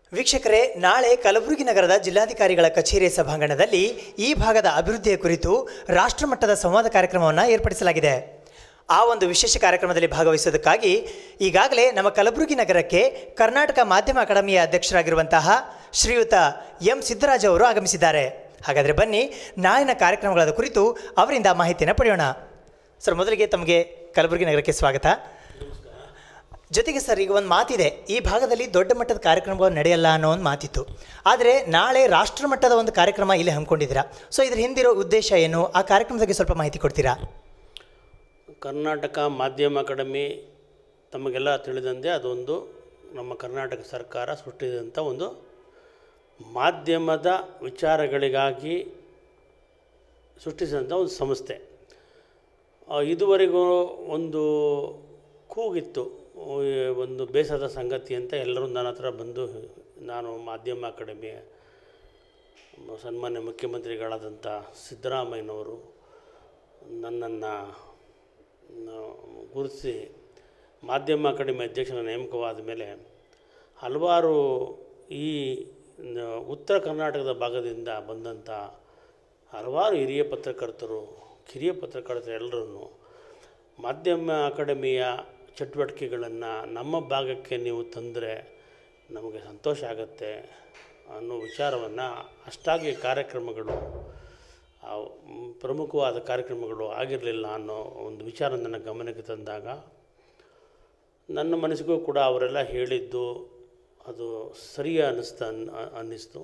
ವೀಕ್ಷಕರೇ ನಾಳೆ ಕಲಬುರಗಿ ನಗರದ ಜಿಲ್ಲಾಧಿಕಾರಿಗಳ ಕಚೇರಿ ಸಭಾಂಗಣದಲ್ಲಿ ಈ ಭಾಗದ ಅಭಿವೃದ್ಧಿಯ ಕುರಿತು ರಾಷ್ಟ್ರಮಟ್ಟದ ಸಂವಾದ ಕಾರ್ಯಕ್ರಮವನ್ನು ಏರ್ಪಡಿಸಲಾಗಿದೆ ಆ ಒಂದು ವಿಶೇಷ ಕಾರ್ಯಕ್ರಮದಲ್ಲಿ ಭಾಗವಹಿಸೋದಕ್ಕಾಗಿ ಈಗಾಗಲೇ ನಮ್ಮ ಕಲಬುರಗಿ ನಗರಕ್ಕೆ ಕರ್ನಾಟಕ ಮಾಧ್ಯಮ ಅಕಾಡೆಮಿಯ ಅಧ್ಯಕ್ಷರಾಗಿರುವಂತಹ ಶ್ರೀಯುತ ಎಂ ಸಿದ್ದರಾಜ್ ಅವರು ಆಗಮಿಸಿದ್ದಾರೆ ಹಾಗಾದರೆ ಬನ್ನಿ ನಾಳಿನ ಕಾರ್ಯಕ್ರಮಗಳ ಕುರಿತು ಅವರಿಂದ ಮಾಹಿತಿಯನ್ನು ಪಡೆಯೋಣ ಸರ್ ಮೊದಲಿಗೆ ತಮಗೆ ಕಲಬುರಗಿ ನಗರಕ್ಕೆ ಸ್ವಾಗತ ಜೊತೆಗೆ ಸರ್ ಈಗ ಒಂದು ಮಾತಿದೆ ಈ ಭಾಗದಲ್ಲಿ ದೊಡ್ಡ ಮಟ್ಟದ ಕಾರ್ಯಕ್ರಮಗಳು ನಡೆಯಲ್ಲ ಅನ್ನೋ ಒಂದು ಮಾತಿತ್ತು ಆದರೆ ನಾಳೆ ರಾಷ್ಟ್ರ ಮಟ್ಟದ ಒಂದು ಕಾರ್ಯಕ್ರಮ ಇಲ್ಲಿ ಹಮ್ಮಿಕೊಂಡಿದ್ದೀರಾ ಸೊ ಇದ್ರ ಹಿಂದಿರೋ ಉದ್ದೇಶ ಏನು ಆ ಕಾರ್ಯಕ್ರಮದ ಬಗ್ಗೆ ಸ್ವಲ್ಪ ಮಾಹಿತಿ ಕೊಡ್ತೀರಾ ಕರ್ನಾಟಕ ಮಾಧ್ಯಮ ಅಕಾಡೆಮಿ ತಮಗೆಲ್ಲ ತಿಳಿದಂತೆ ಅದೊಂದು ನಮ್ಮ ಕರ್ನಾಟಕ ಸರ್ಕಾರ ಸೃಷ್ಟಿಸಿದಂಥ ಒಂದು ಮಾಧ್ಯಮದ ವಿಚಾರಗಳಿಗಾಗಿ ಸೃಷ್ಟಿಸಿದಂಥ ಒಂದು ಸಂಸ್ಥೆ ಆ, ಇದುವರೆಗೂ ಒಂದು ಕೂಗಿತ್ತು ಈ ಒಂದು ಬೇಸರದ ಸಂಗತಿ ಅಂತ ಎಲ್ಲರೂ ನನ್ನ ಹತ್ರ ಬಂದು ನಾನು ಮಾಧ್ಯಮ ಅಕಾಡೆಮಿಯ ಸನ್ಮಾನ್ಯ ಮುಖ್ಯಮಂತ್ರಿಗಳಾದಂಥ ಸಿದ್ದರಾಮಯ್ಯನವರು ನನ್ನನ್ನು ಗುರುತಿಸಿ ಮಾಧ್ಯಮ ಅಕಾಡೆಮಿ ಅಧ್ಯಕ್ಷರ ನೇಮಕವಾದ ಮೇಲೆ ಹಲವಾರು ಈ ನ- ಉತ್ತರ ಕರ್ನಾಟಕದ ಭಾಗದಿಂದ ಬಂದಂಥ ಹಲವಾರು ಹಿರಿಯ ಪತ್ರಕರ್ತರು ಕಿರಿಯ ಪತ್ರಕರ್ತರು ಎಲ್ಲರನ್ನು ಮಾಧ್ಯಮ ಅಕಾಡೆಮಿಯ ಚಟುವಟಿಕೆಗಳನ್ನು ನಮ್ಮ ಭಾಗಕ್ಕೆ ನೀವು ತಂದರೆ ನಮಗೆ ಸಂತೋಷ ಆಗುತ್ತೆ ಅನ್ನೋ ವಿಚಾರವನ್ನು ಅಷ್ಟಾಗಿ ಕಾರ್ಯಕ್ರಮಗಳು ಆ, ಮ್, ಪ್ರಮುಖವಾದ ಕಾರ್ಯಕ್ರಮಗಳು ಆಗಿರಲಿಲ್ಲ ಅನ್ನೋ ಒಂದು ವಿಚಾರ ನನ್ನ ಗಮನಕ್ಕೆ ತಂದಾಗ ನನ್ನ ಮನಸ್ಸಿಗೂ ಕೂಡ ಅವರೆಲ್ಲ ಹೇಳಿದ್ದು ಅದು ಸರಿ ಅನ್ನಿಸ್ತ ಅನ್- ಅನ್ನಿಸ್ತು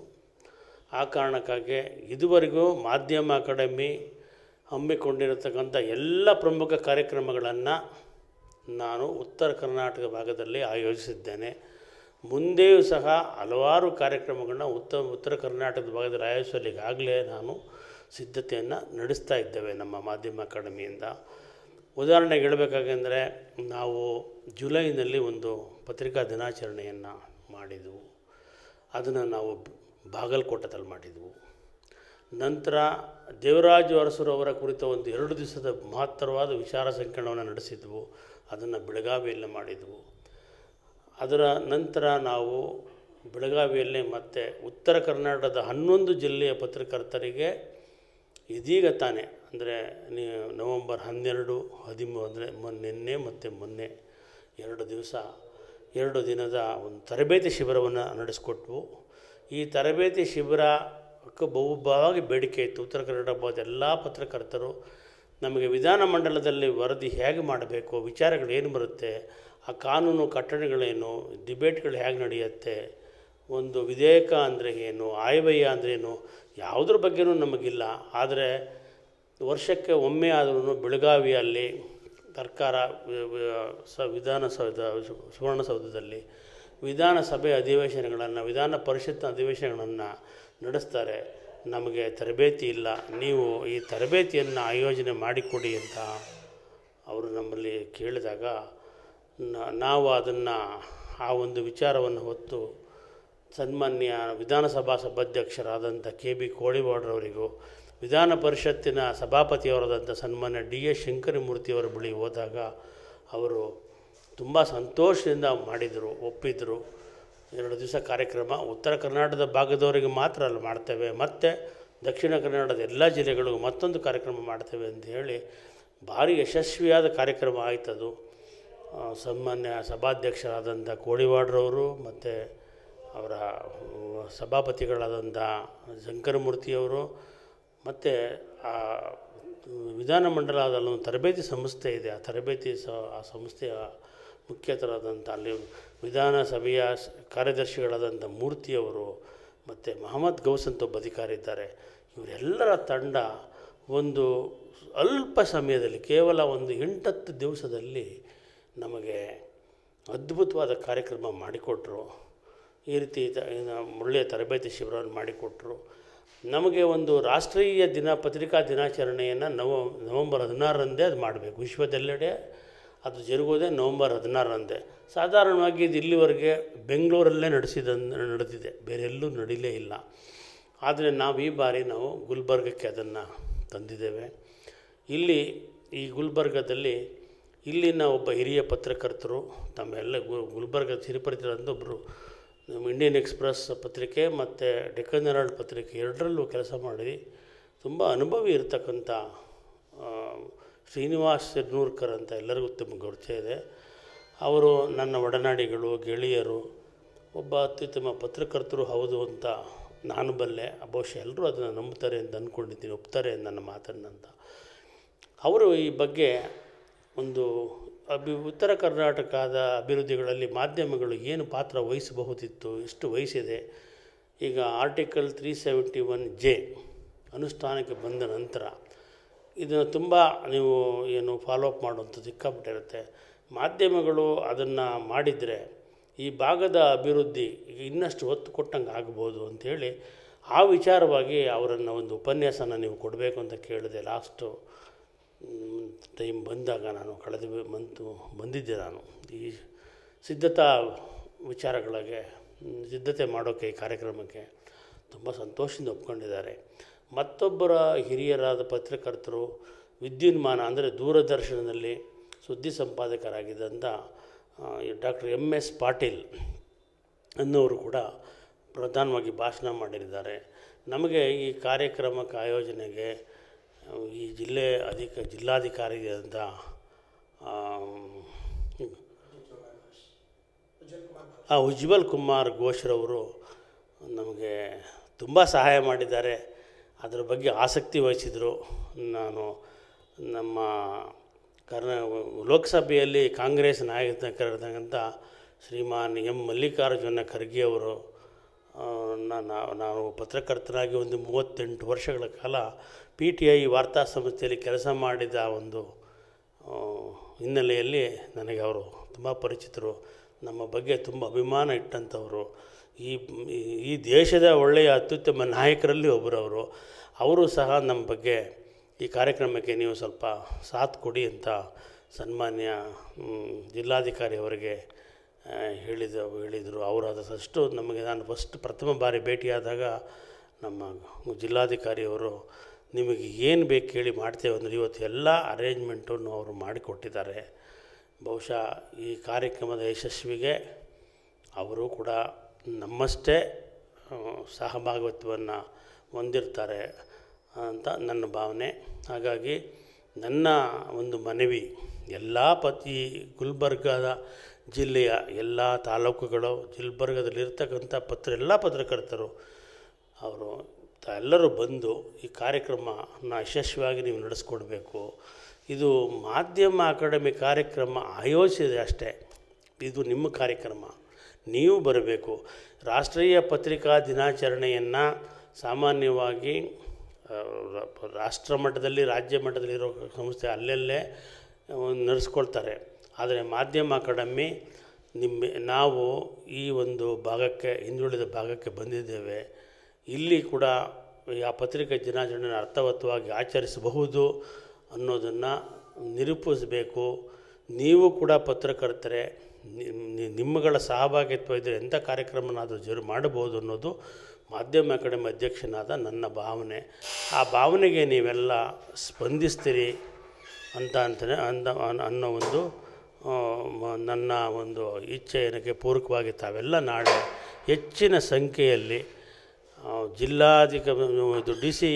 ಆ ಕಾರಣಕ್ಕಾಗಿ ಇದುವರೆಗೂ ಮಾಧ್ಯಮ ಅಕಾಡೆಮಿ ಹಮ್ಮಿಕೊಂಡಿರತಕ್ಕಂಥ ಎಲ್ಲ ಪ್ರಮುಖ ಕಾರ್ಯಕ್ರಮಗಳನ್ನು ನಾನು ಉತ್ತರ ಕರ್ನಾಟಕ ಭಾಗದಲ್ಲಿ ಆಯೋಜಿಸಿದ್ದೇನೆ ಮುಂದೆಯೂ ಸಹ ಹಲವಾರು ಕಾರ್ಯಕ್ರಮಗಳನ್ನ ಉತ್ತರ ಉತ್ತರ ಕರ್ನಾಟಕದ ಭಾಗದಲ್ಲಿ ಆಯೋಜಿಸಲು ಈಗಾಗಲೇ ನಾನು ಸಿದ್ಧತೆಯನ್ನು ನಡೆಸ್ತಾ ಇದ್ದೇವೆ ನಮ್ಮ ಮಾಧ್ಯಮ ಅಕಾಡೆಮಿಯಿಂದ ಉದಾಹರಣೆಗೆ ಹೇಳಬೇಕಾಗೆಂದರೆ ನಾವು ಜುಲೈನಲ್ಲಿ ಒಂದು ಪತ್ರಿಕಾ ದಿನಾಚರಣೆಯನ್ನು ಮಾಡಿದೆವು ಅದನ್ನು ನಾವು ಬಾಗಲಕೋಟದಲ್ಲಿ ಮಾಡಿದೆವು ನಂತರ ದೇವರಾಜು ಅರಸರವರ ಕುರಿತ ಒಂದು ಎರಡು ದಿವಸದ ಮಹತ್ತರವಾದ ವಿಚಾರ ಸಂಕಿರಣವನ್ನು ನಡೆಸಿದ್ವು ಅದನ್ನು ಬೆಳಗಾವಿಯಲ್ಲಿ ಮಾಡಿದೆವು ಅದರ ನಂತರ ನಾವು ಬೆಳಗಾವಿಯಲ್ಲೇ ಮತ್ತೆ ಉತ್ತರ ಕರ್ನಾಟಕದ ಹನ್ನೊಂದು ಜಿಲ್ಲೆಯ ಪತ್ರಕರ್ತರಿಗೆ ಇದೀಗ ತಾನೇ ಅಂದರೆ ನವಂಬರ್ ಹನ್ನೆರಡು ಹದಿಮೂರು ಅಂದರೆ ಮೊನ್ನೆ ನಿನ್ನೆ ಮತ್ತು ಮೊನ್ನೆ ಎರಡು ದಿವಸ ಎರಡು ದಿನದ ಒಂದು ತರಬೇತಿ ಶಿಬಿರವನ್ನು ನಡೆಸಿಕೊಟ್ವು ಈ ತರಬೇತಿ ಶಿಬಿರಕ್ಕೆ ಬಹುಭಾಗಿ ಬೇಡಿಕೆ ಇತ್ತು ಉತ್ತರ ಕನ್ನಡ ಭಾಗದ ಎಲ್ಲ ಪತ್ರಕರ್ತರು ನಮಗೆ ವಿಧಾನಮಂಡಲದಲ್ಲಿ ವರದಿ ಹೇಗೆ ಮಾಡಬೇಕು ವಿಚಾರಗಳು ಏನು ಬರುತ್ತೆ ಆ ಕಾನೂನು ಕಟ್ಟಡಗಳೇನು ಡಿಬೇಟ್ಗಳು ಹೇಗೆ ನಡೆಯುತ್ತೆ ಒಂದು ವಿಧೇಯಕ ಅಂದರೆ ಏನು ಆಯವ್ಯಯ ಅಂದ್ರೇನು ಯಾವುದ್ರ ಬಗ್ಗೆನೂ ನಮಗಿಲ್ಲ ಆದರೆ ವರ್ಷಕ್ಕೆ ಒಮ್ಮೆ ಆದ್ರೂ ಬೆಳಗಾವಿಯಲ್ಲಿ ಸರ್ಕಾರ ವಿ- ವಿ- ಸ ವಿಧಾನಸೌಧ ಸುವರ್ಣಸೌಧದಲ್ಲಿ ವಿಧಾನಸಭೆ ಅಧಿವೇಶನಗಳನ್ನು ವಿಧಾನ ಪರಿಷತ್ನ ಅಧಿವೇಶನಗಳನ್ನು ನಡೆಸ್ತಾರೆ ನಮಗೆ ತರಬೇತಿ ಇಲ್ಲ ನೀವು ಈ ತರಬೇತಿಯನ್ನು ಆಯೋಜನೆ ಮಾಡಿಕೊಡಿ ಅಂತ ಅವರು ನಮ್ಮಲ್ಲಿ ಕೇಳಿದಾಗ ನ- ನಾವು ಅದನ್ನು ಆ ಒಂದು ವಿಚಾರವನ್ನು ಹೊತ್ತು ಸನ್ಮಾನ್ಯ ವಿಧಾನಸಭಾ ಸಭಾಧ್ಯಕ್ಷರಾದಂಥ ಕೆ ಬಿ ಕೋಳಿವಾಡ್ರವರಿಗೂ ವಿಧಾನ ಪರಿಷತ್ತಿನ ಸಭಾಪತಿಯವರಾದಂಥ ಸನ್ಮಾನ್ಯ ಡಿ ಎಸ್ ಶಂಕರಮೂರ್ತಿಯವರ ಬಳಿ ಹೋದಾಗ ಅವರು ತುಂಬ ಸಂತೋಷದಿಂದ ಮಾಡಿದರು ಒಪ್ಪಿದರು ಎರಡು ದಿವಸ ಕಾರ್ಯಕ್ರಮ ಉತ್ತರ ಕರ್ನಾಟಕದ ಭಾಗದವರಿಗೆ ಮಾತ್ರ ಅಲ್ಲಿ ಮಾಡ್ತೇವೆ ಮತ್ತು ದಕ್ಷಿಣ ಕನ್ನಡದ ಎಲ್ಲ ಜಿಲ್ಲೆಗಳಿಗೂ ಮತ್ತೊಂದು ಕಾರ್ಯಕ್ರಮ ಮಾಡ್ತೇವೆ ಅಂತ ಹೇಳಿ ಭಾರಿ ಯಶಸ್ವಿಯಾದ ಕಾರ್ಯಕ್ರಮ ಆಯ್ತದು ಆ, ಸನ್ಮಾನ್ಯ ಸಭಾಧ್ಯಕ್ಷರಾದಂಥ ಕೋಳಿವಾಡ್ರವರು ಮತ್ತು ಅವರ ಆ, ಸಭಾಪತಿಗಳಾದಂಥ ಶಂಕರಮೂರ್ತಿಯವರು ಮತ್ತು ಆ ವಿಧಾನಮಂಡಲದಲ್ಲಿ ಒಂದು ತರಬೇತಿ ಸಂಸ್ಥೆ ಇದೆ ಆ ತರಬೇತಿ ಸ ಆ ಸಂಸ್ಥೆಯ ಮುಖ್ಯಸ್ಥರಾದಂಥ ಅಲ್ಲಿ ವಿಧಾನಸಭೆಯ ಸ್- ಕಾರ್ಯದರ್ಶಿಗಳಾದಂಥ ಮೂರ್ತಿಯವರು ಮತ್ತು ಮಹಮ್ಮದ್ ಗೌಸ್ ಅಂತ ಒಬ್ಬ ಅಧಿಕಾರಿ ಇದ್ದಾರೆ ಇವರೆಲ್ಲರ ತಂಡ ಒಂದು ಅಲ್ಪ ಸಮಯದಲ್ಲಿ ಕೇವಲ ಒಂದು ಎಂಟತ್ತು ದಿವಸದಲ್ಲಿ ನಮಗೆ ಅದ್ಭುತವಾದ ಕಾರ್ಯಕ್ರಮ ಮಾಡಿಕೊಟ್ರು ಈ ರೀತಿ ತ- ಏನು ಒಳ್ಳೆಯ ತರಬೇತಿ ಶಿಬಿರವನ್ನು ಮಾಡಿಕೊಟ್ರು ನಮಗೆ ಒಂದು ರಾಷ್ಟ್ರೀಯ ದಿನ ಪತ್ರಿಕಾ ದಿನಾಚರಣೆಯನ್ನು ನವ ನವಂಬರ್ ಹದಿನಾರರಂದೇ ಅದು ಮಾಡಬೇಕು ವಿಶ್ವದೆಲ್ಲೆಡೆ ಅದು ಜರುಗೋದೇ ನವಂಬರ್ ಹದಿನಾರರಂದೇ ಸಾಧಾರಣವಾಗಿ ಇದು ಇಲ್ಲಿವರೆಗೆ ಬೆಂಗಳೂರಲ್ಲೇ ನಡೆಸಿದ ನಡೆದಿದೆ ಬೇರೆ ಎಲ್ಲೂ ನಡೀಲೇ ಇಲ್ಲ ಆದರೆ ನಾವು ಈ ಬಾರಿ ನಾವು ಗುಲ್ಬರ್ಗಕ್ಕೆ ಅದನ್ನು ತಂದಿದ್ದೇವೆ ಇಲ್ಲಿ ಈ ಗುಲ್ಬರ್ಗದಲ್ಲಿ ಇಲ್ಲಿನ ಒಬ್ಬ ಹಿರಿಯ ಪತ್ರಕರ್ತರು ತಮ್ಮೆಲ್ಲ ಗು ಗುಲ್ಬರ್ಗ ಸಿರಿಪರಿಚಿತರಂತ ಒಬ್ಬರು ನಮ್ಮ ಇಂಡಿಯನ್ ಎಕ್ಸ್ಪ್ರೆಸ್ ಪತ್ರಿಕೆ ಮತ್ತು ಡೆಕ್ಕನ್ ಹೆರಾಲ್ಡ್ ಪತ್ರಿಕೆ ಎರಡರಲ್ಲೂ ಕೆಲಸ ಮಾಡಿ ತುಂಬ ಅನುಭವಿ ಇರತಕ್ಕಂಥ ಆ, ಶ್ರೀನಿವಾಸ್ ಯರ್ನೂರ್ಕರ್ ಅಂತ ಎಲ್ಲರಿಗೂ ತುಂಬ ಪರಿಚಯ ಇದೆ ಅವರು ನನ್ನ ಒಡನಾಡಿಗಳು ಗೆಳೆಯರು ಒಬ್ಬ ಅತ್ಯುತ್ತಮ ಪತ್ರಕರ್ತರು ಹೌದು ಅಂತ ನಾನು ಬಲ್ಲೆ ಬಹುಶಃ ಎಲ್ಲರೂ ಅದನ್ನು ನಂಬ್ತಾರೆ ಅಂತ ಅಂದ್ಕೊಂಡಿದ್ದೀನಿ ಒಪ್ತಾರೆ ನನ್ನ ಮಾತನ್ನಂತ ಅವರು ಈ ಬಗ್ಗೆ ಒಂದು ಅಭಿ ಉತ್ತರ ಕರ್ನಾಟಕದ ಅಭಿವೃದ್ಧಿಗಳಲ್ಲಿ ಮಾಧ್ಯಮಗಳು ಏನು ಪಾತ್ರ ವಹಿಸಬಹುದಿತ್ತು ಎಷ್ಟು ವಹಿಸಿದೆ ಈಗ article three seventy one J ಅನುಷ್ಠಾನಕ್ಕೆ ಬಂದ ನಂತರ ಇದನ್ನು ತುಂಬ ನೀವು ಏನು ಫಾಲೋ ಅಪ್ ಮಾಡುವಂಥದ್ದು ಸಿಕ್ಕಾಪಟ್ಟಿರುತ್ತೆ ಮಾಧ್ಯಮಗಳು ಅದನ್ನು ಮಾಡಿದರೆ ಈ ಭಾಗದ ಅಭಿವೃದ್ಧಿ ಈಗ ಇನ್ನಷ್ಟು ಒತ್ತು ಕೊಟ್ಟಂಗೆ ಆಗ್ಬೋದು ಅಂಥೇಳಿ ಆ ವಿಚಾರವಾಗಿ ಅವರನ್ನು ಒಂದು ಉಪನ್ಯಾಸನ ನೀವು ಕೊಡಬೇಕು ಅಂತ ಕೇಳಿದೆ ಲಾಸ್ಟು ಟೈಮ್ ಬಂದಾಗ ನಾನು ಕಳೆದ ಮಂತು ಬಂದಿದ್ದೆ ನಾನು ಈ ಸಿದ್ಧತಾ ವಿಚಾರಗಳಿಗೆ ಮ್, ಸಿದ್ಧತೆ ಮಾಡೋಕ್ಕೆ ಈ ಕಾರ್ಯಕ್ರಮಕ್ಕೆ ತುಂಬ ಸಂತೋಷದಿಂದ ಒಪ್ಕೊಂಡಿದ್ದಾರೆ ಮತ್ತೊಬ್ಬರ ಹಿರಿಯರಾದ ಪತ್ರಕರ್ತರು ವಿದ್ಯುನ್ಮಾನ ಅಂದರೆ ದೂರದರ್ಶನದಲ್ಲಿ ಸುದ್ದಿ ಸಂಪಾದಕರಾಗಿದ್ದಂಥ ಡಾಕ್ಟರ್ ಎಮ್ ಎಸ್ ಪಾಟೀಲ್ ಅನ್ನೋರು ಕೂಡ ಪ್ರಧಾನವಾಗಿ ಭಾಷಣ ಮಾಡಿದ್ದಾರೆ ನಮಗೆ ಈ ಕಾರ್ಯಕ್ರಮಕ್ಕೆ ಆಯೋಜನೆಗೆ ಆ, ಈ ಜಿಲ್ಲೆ ಅಧಿಕ ಜಿಲ್ಲಾಧಿಕಾರಿಯಾದಂಥ ಆ ಉಜ್ವಲ್ ಕುಮಾರ್ ಘೋಷ್ರವರು ನಮಗೆ ತುಂಬ ಸಹಾಯ ಮಾಡಿದ್ದಾರೆ ಅದರ ಬಗ್ಗೆ ಆಸಕ್ತಿ ವಹಿಸಿದರು ನಾನು ನಮ್ಮ ಕರ್ನ ಲೋಕಸಭೆಯಲ್ಲಿ ಕಾಂಗ್ರೆಸ್ ನಾಯಕರಾದಂಥ ಶ್ರೀಮಾನ್ ಎಂ ಮಲ್ಲಿಕಾರ್ಜುನ ಖರ್ಗೆ ಅವರು ಆ, ನಾ- ನಾನು ಪತ್ರಕರ್ತನಾಗಿ ಒಂದು ಮೂವತ್ತೆಂಟು ವರ್ಷಗಳ ಕಾಲ ಪಿ ಟಿ ಐ ವಾರ್ತಾ ಸಂಸ್ಥೆಯಲ್ಲಿ ಕೆಲಸ ಮಾಡಿದ ಒಂದು ಆ, ಹಿನ್ನೆಲೆಯಲ್ಲಿ ನನಗೆ ಅವರು ತುಂಬ ಪರಿಚಿತರು ನಮ್ಮ ಬಗ್ಗೆ ತುಂಬ ಅಭಿಮಾನ ಇಟ್ಟಂಥವರು ಈ ಈ ದೇಶದ ಒಳ್ಳೆಯ ಅತ್ಯುತ್ತಮ ನಾಯಕರಲ್ಲಿ ಒಬ್ಬರು ಅವರು ಅವರು ಸಹ ನಮ್ಮ ಬಗ್ಗೆ ಈ ಕಾರ್ಯಕ್ರಮಕ್ಕೆ ನೀವು ಸ್ವಲ್ಪ ಸಾಥ್ ಕೊಡಿ ಅಂತ ಸನ್ಮಾನ್ಯ ಮ್, ಜಿಲ್ಲಾಧಿಕಾರಿ ಅವರಿಗೆ ಆ, ಹೇಳಿದ ಹೇಳಿದರು ಅವರು ಅದಷ್ಟು ನಮಗೆ ನಾನು ಫಸ್ಟ್ ಪ್ರಥಮ ಬಾರಿ ಭೇಟಿಯಾದಾಗ ನಮ್ಮ ಜಿಲ್ಲಾಧಿಕಾರಿಯವರು ನಿಮಗೆ ಏನು ಬೇಕು ಕೇಳಿ ಮಾಡ್ತೇವೆ ಅಂದರೆ ಇವತ್ತು ಎಲ್ಲ ಅರೇಂಜ್ಮೆಂಟನ್ನು ಅವರು ಮಾಡಿಕೊಟ್ಟಿದ್ದಾರೆ ಬಹುಶಃ ಈ ಕಾರ್ಯಕ್ರಮದ ಯಶಸ್ವಿಗೆ ಅವರು ಕೂಡ ನಮ್ಮಷ್ಟೇ ಆ, ಸಹಭಾಗಿತ್ವವನ್ನು ಹೊಂದಿರ್ತಾರೆ ಅಂತ ನನ್ನ ಭಾವನೆ ಹಾಗಾಗಿ ನನ್ನ ಒಂದು ಮನವಿ ಎಲ್ಲ ಪತಿ ಗುಲ್ಬರ್ಗದ ಜಿಲ್ಲೆಯ ಎಲ್ಲ ತಾಲೂಕುಗಳು ಗುಲ್ಬರ್ಗದಲ್ಲಿರ್ತಕ್ಕಂಥ ಪತ್ರ ಎಲ್ಲ ಪತ್ರಕರ್ತರು ಅವರು ತ- ಎಲ್ಲರೂ ಬಂದು ಈ ಕಾರ್ಯಕ್ರಮನ ಯಶಸ್ವಿಯಾಗಿ ನೀವು ನಡೆಸ್ಕೊಡ್ಬೇಕು ಇದು ಮಾಧ್ಯಮ ಅಕಾಡೆಮಿ ಕಾರ್ಯಕ್ರಮ ಆಯೋಜಿಸಿದೆ ಅಷ್ಟೇ ಇದು ನಿಮ್ಮ ಕಾರ್ಯಕ್ರಮ ನೀವು ಬರಬೇಕು ರಾಷ್ಟ್ರೀಯ ಪತ್ರಿಕಾ ದಿನಾಚರಣೆಯನ್ನು ಸಾಮಾನ್ಯವಾಗಿ ಆ, ರ- ರಾಷ್ಟ್ರ ಮಟ್ಟದಲ್ಲಿ ರಾಜ್ಯ ಮಟ್ಟದಲ್ಲಿರೋ ಸಂಸ್ಥೆ ಅಲ್ಲೆಲ್ಲೇ ಒಂದು ನಡೆಸ್ಕೊಳ್ತಾರೆ ಆದರೆ ಮಾಧ್ಯಮ ಅಕಾಡೆಮಿ ನಿಮ್ಮ ನಾವು ಈ ಒಂದು ಭಾಗಕ್ಕೆ ಹಿಂದುಳಿದ ಭಾಗಕ್ಕೆ ಬಂದಿದ್ದೇವೆ ಇಲ್ಲಿ ಕೂಡ ಆ ಪತ್ರಿಕಾ ದಿನಾಚರಣೆಯನ್ನು ಅರ್ಥವತ್ತವಾಗಿ ಆಚರಿಸಬಹುದು ಅನ್ನೋದನ್ನು ನಿರೂಪಿಸಬೇಕು ನೀವು ಕೂಡ ಪತ್ರಕರ್ತರೆ ನಿ- ನಿ- ನಿಮ್ಮಗಳ ಸಹಭಾಗಿತ್ವ ಇದ್ದರೆ ಎಂಥ ಕಾರ್ಯಕ್ರಮನಾದರೂ ಜರು ಮಾಡಬಹುದು ಅನ್ನೋದು ಮಾಧ್ಯಮ ಅಕಾಡೆಮಿ ಅಧ್ಯಕ್ಷನಾದ ನನ್ನ ಭಾವನೆ ಆ ಭಾವನೆಗೆ ನೀವೆಲ್ಲ ಸ್ಪಂದಿಸ್ತೀರಿ ಅಂತ ಅಂತಾನೆ ಅಂದ ಅನ್- ಅನ್ನೋ ಒಂದು ಆ, ಮ- ನನ್ನ ಒಂದು ಇಚ್ಛೆ ಏನಕ್ಕೆ ಪೂರಕವಾಗಿ ತಾವೆಲ್ಲ ನಾಳೆ ಹೆಚ್ಚಿನ ಸಂಖ್ಯೆಯಲ್ಲಿ ಆ, ಜಿಲ್ಲಾಧಿಕ ಇದು ಡಿ ಸಿ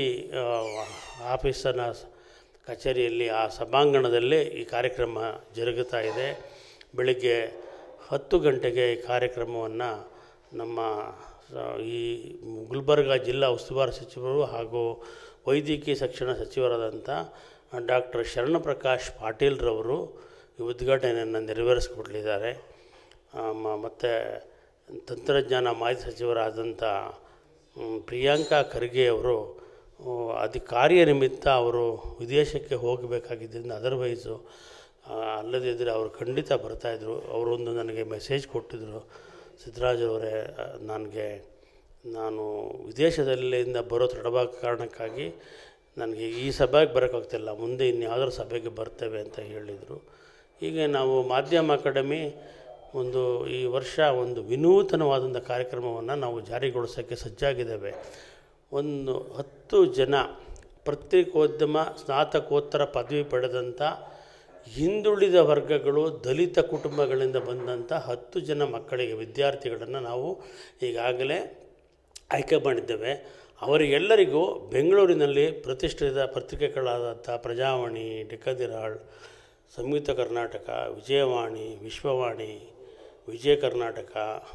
ಆಫೀಸನ ಕಚೇರಿಯಲ್ಲಿ ಆ ಸಭಾಂಗಣದಲ್ಲೇ ಈ ಕಾರ್ಯಕ್ರಮ ಜರುಗುತ್ತಾ ಇದೆ ಬೆಳಿಗ್ಗೆ ಹತ್ತು ಗಂಟೆಗೆ ಈ ಕಾರ್ಯಕ್ರಮವನ್ನು ನಮ್ಮ ಸ- ಈ ಗುಲ್ಬರ್ಗ ಜಿಲ್ಲಾ ಉಸ್ತುವಾರಿ ಸಚಿವರು ಹಾಗೂ ವೈದ್ಯಕೀಯ ಶಿಕ್ಷಣ ಸಚಿವರಾದಂಥ ಡಾಕ್ಟರ್ ಶರಣಪ್ರಕಾಶ್ ಪಾಟೀಲ್ರವರು ಈ ಉದ್ಘಾಟನೆಯನ್ನು ನೆರವೇರಿಸಿಕೊಡಲಿದ್ದಾರೆ ಮತ್ತು ತಂತ್ರಜ್ಞಾನ ಮಾಹಿತಿ ಸಚಿವರಾದಂಥ ಮ್, ಪ್ರಿಯಾಂಕಾ ಖರ್ಗೆ ಅವರು ಆ, ಅದಿ ಕಾರ್ಯ ನಿಮಿತ್ತ ಅವರು ವಿದೇಶಕ್ಕೆ ಹೋಗಬೇಕಾಗಿದ್ದರಿಂದ ಅದರ್ವೈಸು ಅಲ್ಲದಿದ್ದರೆ ಅವರು ಖಂಡಿತ ಬರ್ತಾಯಿದ್ರು ಅವರೊಂದು ನನಗೆ ಮೆಸೇಜ್ ಕೊಟ್ಟಿದ್ದರು ಸಿದ್ದರಾಜರವರೇ ನನಗೆ ನಾನು ವಿದೇಶದಲ್ಲಿಂದ ಬರೋ ತಡವಾದ ಕಾರಣಕ್ಕಾಗಿ ನನಗೆ ಈ ಸಭೆಗೆ ಬರೋಕ್ಕಾಗ್ತಿಲ್ಲ ಮುಂದೆ ಇನ್ಯಾವುದಾದ್ರು ಸಭೆಗೆ ಬರ್ತೇವೆ ಅಂತ ಹೇಳಿದರು ಹೀಗೆ ನಾವು ಮಾಧ್ಯಮ ಅಕಾಡೆಮಿ ಒಂದು ಈ ವರ್ಷ ಒಂದು ವಿನೂತನವಾದಂಥ ಕಾರ್ಯಕ್ರಮವನ್ನು ನಾವು ಜಾರಿಗೊಳಿಸೋಕ್ಕೆ ಸಜ್ಜಾಗಿದ್ದೇವೆ ಒಂದು ಹತ್ತು ಜನ ಪತ್ರಿಕೋದ್ಯಮ ಸ್ನಾತಕೋತ್ತರ ಪದವಿ ಪಡೆದಂಥ ಹಿಂದುಳಿದ ವರ್ಗಗಳು ದಲಿತ ಕುಟುಂಬಗಳಿಂದ ಬಂದಂಥ ಹತ್ತು ಜನ ಮಕ್ಕಳಿಗೆ ವಿದ್ಯಾರ್ಥಿಗಳನ್ನು ನಾವು ಈಗಾಗಲೇ ಆಯ್ಕೆ ಮಾಡಿದ್ದೇವೆ ಅವರಿಗೆಲ್ಲರಿಗೂ ಬೆಂಗಳೂರಿನಲ್ಲಿ ಪ್ರತಿಷ್ಠಿತ ಪತ್ರಿಕೆಗಳಾದಂಥ ಪ್ರಜಾವಾಣಿ ಡಿಕ್ಕದಿರಾಳ್ ಸಂಯುಕ್ತ ಕರ್ನಾಟಕ ವಿಜಯವಾಣಿ ವಿಶ್ವವಾಣಿ ವಿಜಯ ಕರ್ನಾಟಕ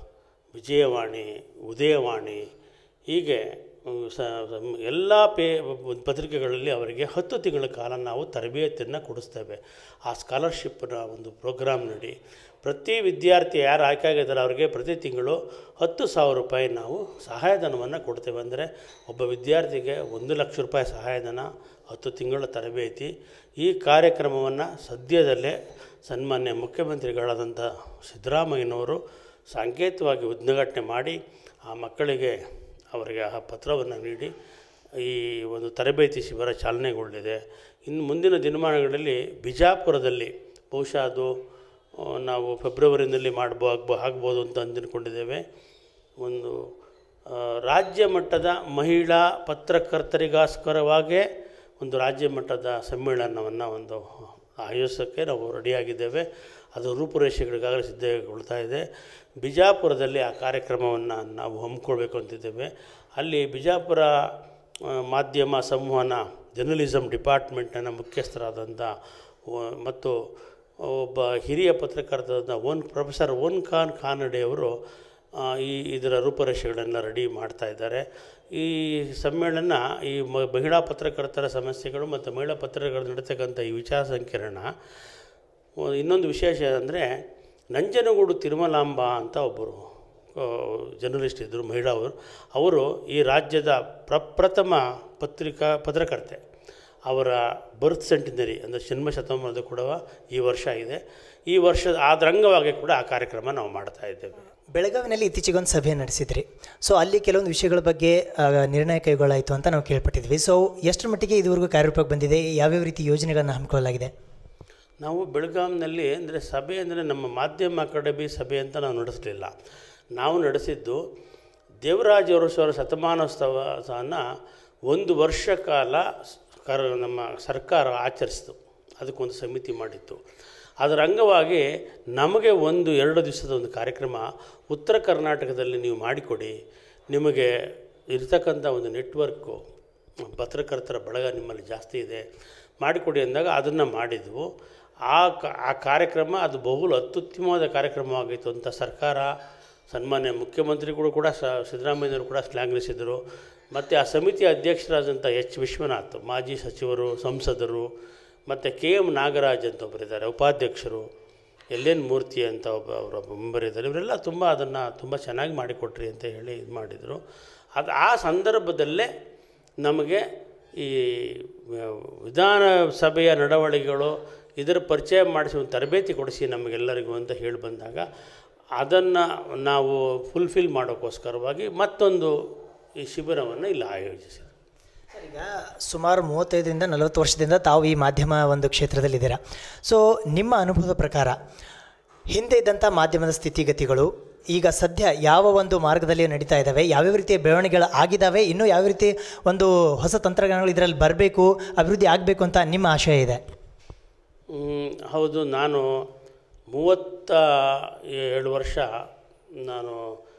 ವಿಜಯವಾಣಿ ಉದಯವಾಣಿ ಹೀಗೆ ಅಹ್, ಸ ಸಮ್- ಎಲ್ಲ ಪೇ ಪತ್ರಿಕೆಗಳಲ್ಲಿ ಅವರಿಗೆ ಹತ್ತು ತಿಂಗಳ ಕಾಲ ನಾವು ತರಬೇತಿಯನ್ನು ಕೊಡಿಸ್ತೇವೆ ಆ ಸ್ಕಾಲರ್ಶಿಪ್ನ ಒಂದು ಪ್ರೋಗ್ರಾಮ್ ನಡಿ ಪ್ರತಿ ವಿದ್ಯಾರ್ಥಿ ಯಾರು ಆಯ್ಕೆ ಆಗಿದ್ದಾರೆ ಅವರಿಗೆ ಪ್ರತಿ ತಿಂಗಳು ಹತ್ತು ಸಾವಿರ ರೂಪಾಯಿ ನಾವು ಸಹಾಯಧನವನ್ನು ಕೊಡ್ತೇವೆ ಅಂದರೆ ಒಬ್ಬ ವಿದ್ಯಾರ್ಥಿಗೆ ಒಂದು ಲಕ್ಷ ರೂಪಾಯಿ ಸಹಾಯಧನ ಹತ್ತು ತಿಂಗಳ ತರಬೇತಿ ಈ ಕಾರ್ಯಕ್ರಮವನ್ನು ಸದ್ಯದಲ್ಲೇ ಸನ್ಮಾನ್ಯ ಮುಖ್ಯಮಂತ್ರಿಗಳಾದಂಥ ಸಿದ್ದರಾಮಯ್ಯನವರು ಸಾಂಕೇತಿಕವಾಗಿ ಉದ್ಘಾಟನೆ ಮಾಡಿ ಆ ಮಕ್ಕಳಿಗೆ ಅವರಿಗೆ ಆ ಪತ್ರವನ್ನು ನೀಡಿ ಈ ಒಂದು ತರಬೇತಿ ಶಿಬಿರ ಚಾಲನೆಗೊಂಡಿದೆ ಇನ್ನು ಮುಂದಿನ ದಿನಮಾನಗಳಲ್ಲಿ ಬಿಜಾಪುರದಲ್ಲಿ ಬಹುಶಃ ಅದು ಆ, ನಾವು ಫೆಬ್ರವರಿನಲ್ಲಿ ಮಾಡ್ಬೋ ಆಗ್ಬೋ ಆಗ್ಬೋದು ಅಂತ ಅಂದ್ಕೊಂಡಿದ್ದೇವೆ ಒಂದು ಆ, ರಾಜ್ಯ ಮಟ್ಟದ ಮಹಿಳಾ ಪತ್ರಕರ್ತರಿಗೋಸ್ಕರವಾಗೇ ಒಂದು ರಾಜ್ಯ ಮಟ್ಟದ ಸಮ್ಮೇಳನವನ್ನು ಒಂದು ಆಯೋಜಿಸೋಕ್ಕೆ ನಾವು ರೆಡಿಯಾಗಿದ್ದೇವೆ ಅದು ರೂಪುರೇಷೆಗಳಿಗಾಗಲೇ ಸಿದ್ಧಗೊಳ್ತಾ ಇದೆ ಬಿಜಾಪುರದಲ್ಲಿ ಆ ಕಾರ್ಯಕ್ರಮವನ್ನು ನಾವು ಹಮ್ಮಿಕೊಳ್ಬೇಕು ಅಂತಿದ್ದೇವೆ ಅಲ್ಲಿ ಬಿಜಾಪುರ ಆ, ಮಾಧ್ಯಮ ಸಂವಹನ ಜರ್ನಲಿಸಮ್ ಡಿಪಾರ್ಟ್ಮೆಂಟಿನ ಮುಖ್ಯಸ್ಥರಾದಂಥ ವ- ಮತ್ತು ಒಬ್ಬ ಹಿರಿಯ ಪತ್ರಕರ್ತರಾದ ಓನ್ ಪ್ರೊಫೆಸರ್ ಓನ್ ಖಾನ್ ಖಾನಡೆ ಅವರು ಆ, ಈ ಇದರ ರೂಪರೇಷೆಗಳನ್ನು ರೆಡಿ ಮಾಡ್ತಾ ಇದ್ದಾರೆ ಈ ಸಮ್ಮೇಳನ ಈ ಮ- ಮಹಿಳಾ ಪತ್ರಕರ್ತರ ಸಮಸ್ಯೆಗಳು ಮತ್ತು ಮಹಿಳಾ ಪತ್ರಕರ್ತರು ನಡೀತಕ್ಕಂಥ ಈ ವಿಚಾರ ಸಂಕಿರಣ ಒ- ಇನ್ನೊಂದು ವಿಶೇಷ ಅಂದರೆ ನಂಜನಗೂಡು ತಿರುಮಲಾಂಬ ಅಂತ ಒಬ್ಬರು ಜರ್ನಲಿಸ್ಟ್ ಇದ್ದರು ಮಹಿಳಾ ಅವರು ಅವರು ಈ ರಾಜ್ಯದ ಪ್ರಪ್ರಥಮ ಪತ್ರಿಕಾ ಪತ್ರಕರ್ತೆ ಅವರ ಬರ್ತ್ ಸೆಂಟಿನರಿ ಅಂದರೆ ಜನ್ಮ ಶತಮಾನದ ಕೂಡ ಈ ವರ್ಷ ಇದೆ ಈ ವರ್ಷದ ಆದ್ರ ಅಂಗವಾಗಿ ಕೂಡ ಆ ಕಾರ್ಯಕ್ರಮ ನಾವು ಮಾಡ್ತಾ ಇದ್ದೇವೆ ಬೆಳಗಾವಿನಲ್ಲಿ ಇತ್ತೀಚೆಗೆ ಒಂದು ಸಭೆ ನಡೆಸಿದ್ರಿ ಸೊ ಅಲ್ಲಿ ಕೆಲವೊಂದು ವಿಷಯಗಳ ಬಗ್ಗೆ ಆ, ನಿರ್ಣಯ ಕೈಗೊಳ್ಳಾಯಿತು ಅಂತ ನಾವು ಕೇಳ್ಪಟ್ಟಿದ್ವಿ ಸೊ ಎಷ್ಟರ ಮಟ್ಟಿಗೆ ಇದುವರೆಗೂ ಕಾರ್ಯರೂಪಕ್ಕೆ ಬಂದಿದೆ ಯಾವ್ಯಾವ ರೀತಿ ಯೋಜನೆಗಳನ್ನು ಹಮ್ಮಿಕೊಳ್ಳಲಾಗಿದೆ ನಾವು ಬೆಳಗಾಂನಲ್ಲಿ ಅಂದರೆ ಸಭೆ ಅಂದರೆ ನಮ್ಮ ಮಾಧ್ಯಮ ಅಕಾಡೆಮಿ ಸಭೆ ಅಂತ ನಾವು ನಡೆಸಲಿಲ್ಲ ನಾವು ನಡೆಸಿದ್ದು ದೇವರಾಜ ಅವರ ಶತಮಾನೋತ್ಸವನ ಒಂದು ವರ್ಷ ಕಾಲ ಸ್- ಕರ್ ನಮ್ಮ ಸರ್ಕಾರ ಆಚರಿಸಿತು ಅದಕ್ಕೊಂದು ಸಮಿತಿ ಮಾಡಿತ್ತು ಅದರ ಅಂಗವಾಗಿ ನಮಗೆ ಒಂದು ಎರಡು ದಿವಸದ ಒಂದು ಕಾರ್ಯಕ್ರಮ ಉತ್ತರ ಕರ್ನಾಟಕದಲ್ಲಿ ನೀವು ಮಾಡಿಕೊಡಿ ನಿಮಗೆ ಇರ್ತಕ್ಕಂಥ ಒಂದು ನೆಟ್ವರ್ಕು ಪತ್ರಕರ್ತರ ಬಳಗ ನಿಮ್ಮಲ್ಲಿ ಜಾಸ್ತಿ ಇದೆ ಮಾಡಿಕೊಡಿ ಅಂದಾಗ ಅದನ್ನು ಮಾಡಿದ್ವು ಆ ಕ- ಆ ಕಾರ್ಯಕ್ರಮ ಅದು ಬಹು ಅತ್ಯುತ್ತಮವಾದ ಕಾರ್ಯಕ್ರಮವಾಗಿತ್ತು ಅಂತ ಸರ್ಕಾರ ಸನ್ಮಾನ್ಯ ಮುಖ್ಯಮಂತ್ರಿಗಳು ಕೂಡ ಸ ಸಿದ್ದರಾಮಯ್ಯನವರು ಕೂಡ ಶ್ಲಾಘಿಸಿದರು ಮತ್ತು ಆ ಸಮಿತಿಯ ಅಧ್ಯಕ್ಷರಾದಂಥ ಎಚ್ ವಿಶ್ವನಾಥ್ ಮಾಜಿ ಸಚಿವರು ಸಂಸದರು ಮತ್ತು ಕೆ ಎಂ ನಾಗರಾಜ್ ಅಂತ ಒಬ್ಬರಿದ್ದಾರೆ ಉಪಾಧ್ಯಕ್ಷರು ಎಲ್ ಎನ್ ಮೂರ್ತಿ ಅಂತ ಒಬ್ಬ ಅವರ ಮೆಂಬರ್ ಇದ್ದಾರೆ ಇವರೆಲ್ಲ ತುಂಬ ಅದನ್ನು ತುಂಬ ಚೆನ್ನಾಗಿ ಮಾಡಿಕೊಟ್ರಿ ಅಂತ ಹೇಳಿ ಇದು ಮಾಡಿದರು ಅದು ಆ ಸಂದರ್ಭದಲ್ಲೇ ನಮಗೆ ಈ ವ- ವಿಧಾನಸಭೆಯ ನಡವಳಿಕೆಗಳು ಇದರ ಪರಿಚಯ ಮಾಡಿಸಿ ಒಂದು ತರಬೇತಿ ಕೊಡಿಸಿ ನಮಗೆಲ್ಲರಿಗೂ ಅಂತ ಹೇಳಿ ಬಂದಾಗ ಅದನ್ನು ನಾವು ಫುಲ್ಫಿಲ್ ಮಾಡೋಕ್ಕೋಸ್ಕರವಾಗಿ ಮತ್ತೊಂದು ಈ ಶಿಬಿರವನ್ನು ಇಲ್ಲಿ ಆಯೋಜಿಸಿದೆ ಈಗ ಸುಮಾರು ಮೂವತ್ತೈದರಿಂದ ನಲವತ್ತು ವರ್ಷದಿಂದ ತಾವು ಈ ಮಾಧ್ಯಮ ಒಂದು ಕ್ಷೇತ್ರದಲ್ಲಿದ್ದೀರಾ ಸೊ ನಿಮ್ಮ ಅನುಭವದ ಪ್ರಕಾರ ಹಿಂದೆ ಇದ್ದಂಥ ಮಾಧ್ಯಮದ ಸ್ಥಿತಿಗತಿಗಳು ಈಗ ಸದ್ಯ ಯಾವ ಒಂದು ಮಾರ್ಗದಲ್ಲಿ ನಡೀತಾ ಇದ್ದಾವೆ ಯಾವ್ಯಾವ ರೀತಿಯ ಬೆಳವಣಿಗೆಗಳು ಆಗಿದ್ದಾವೆ ಇನ್ನೂ ಯಾವ ರೀತಿ ಒಂದು ಹೊಸ ತಂತ್ರಜ್ಞಾನಗಳು ಇದರಲ್ಲಿ ಬರಬೇಕು ಅಭಿವೃದ್ಧಿ ಆಗಬೇಕು ಅಂತ ನಿಮ್ಮ ಆಶಯ ಇದೆ ಮ್, ಹೌದು ನಾನು ಮೂವತ್ತ ಏಳು ವರ್ಷ ನಾನು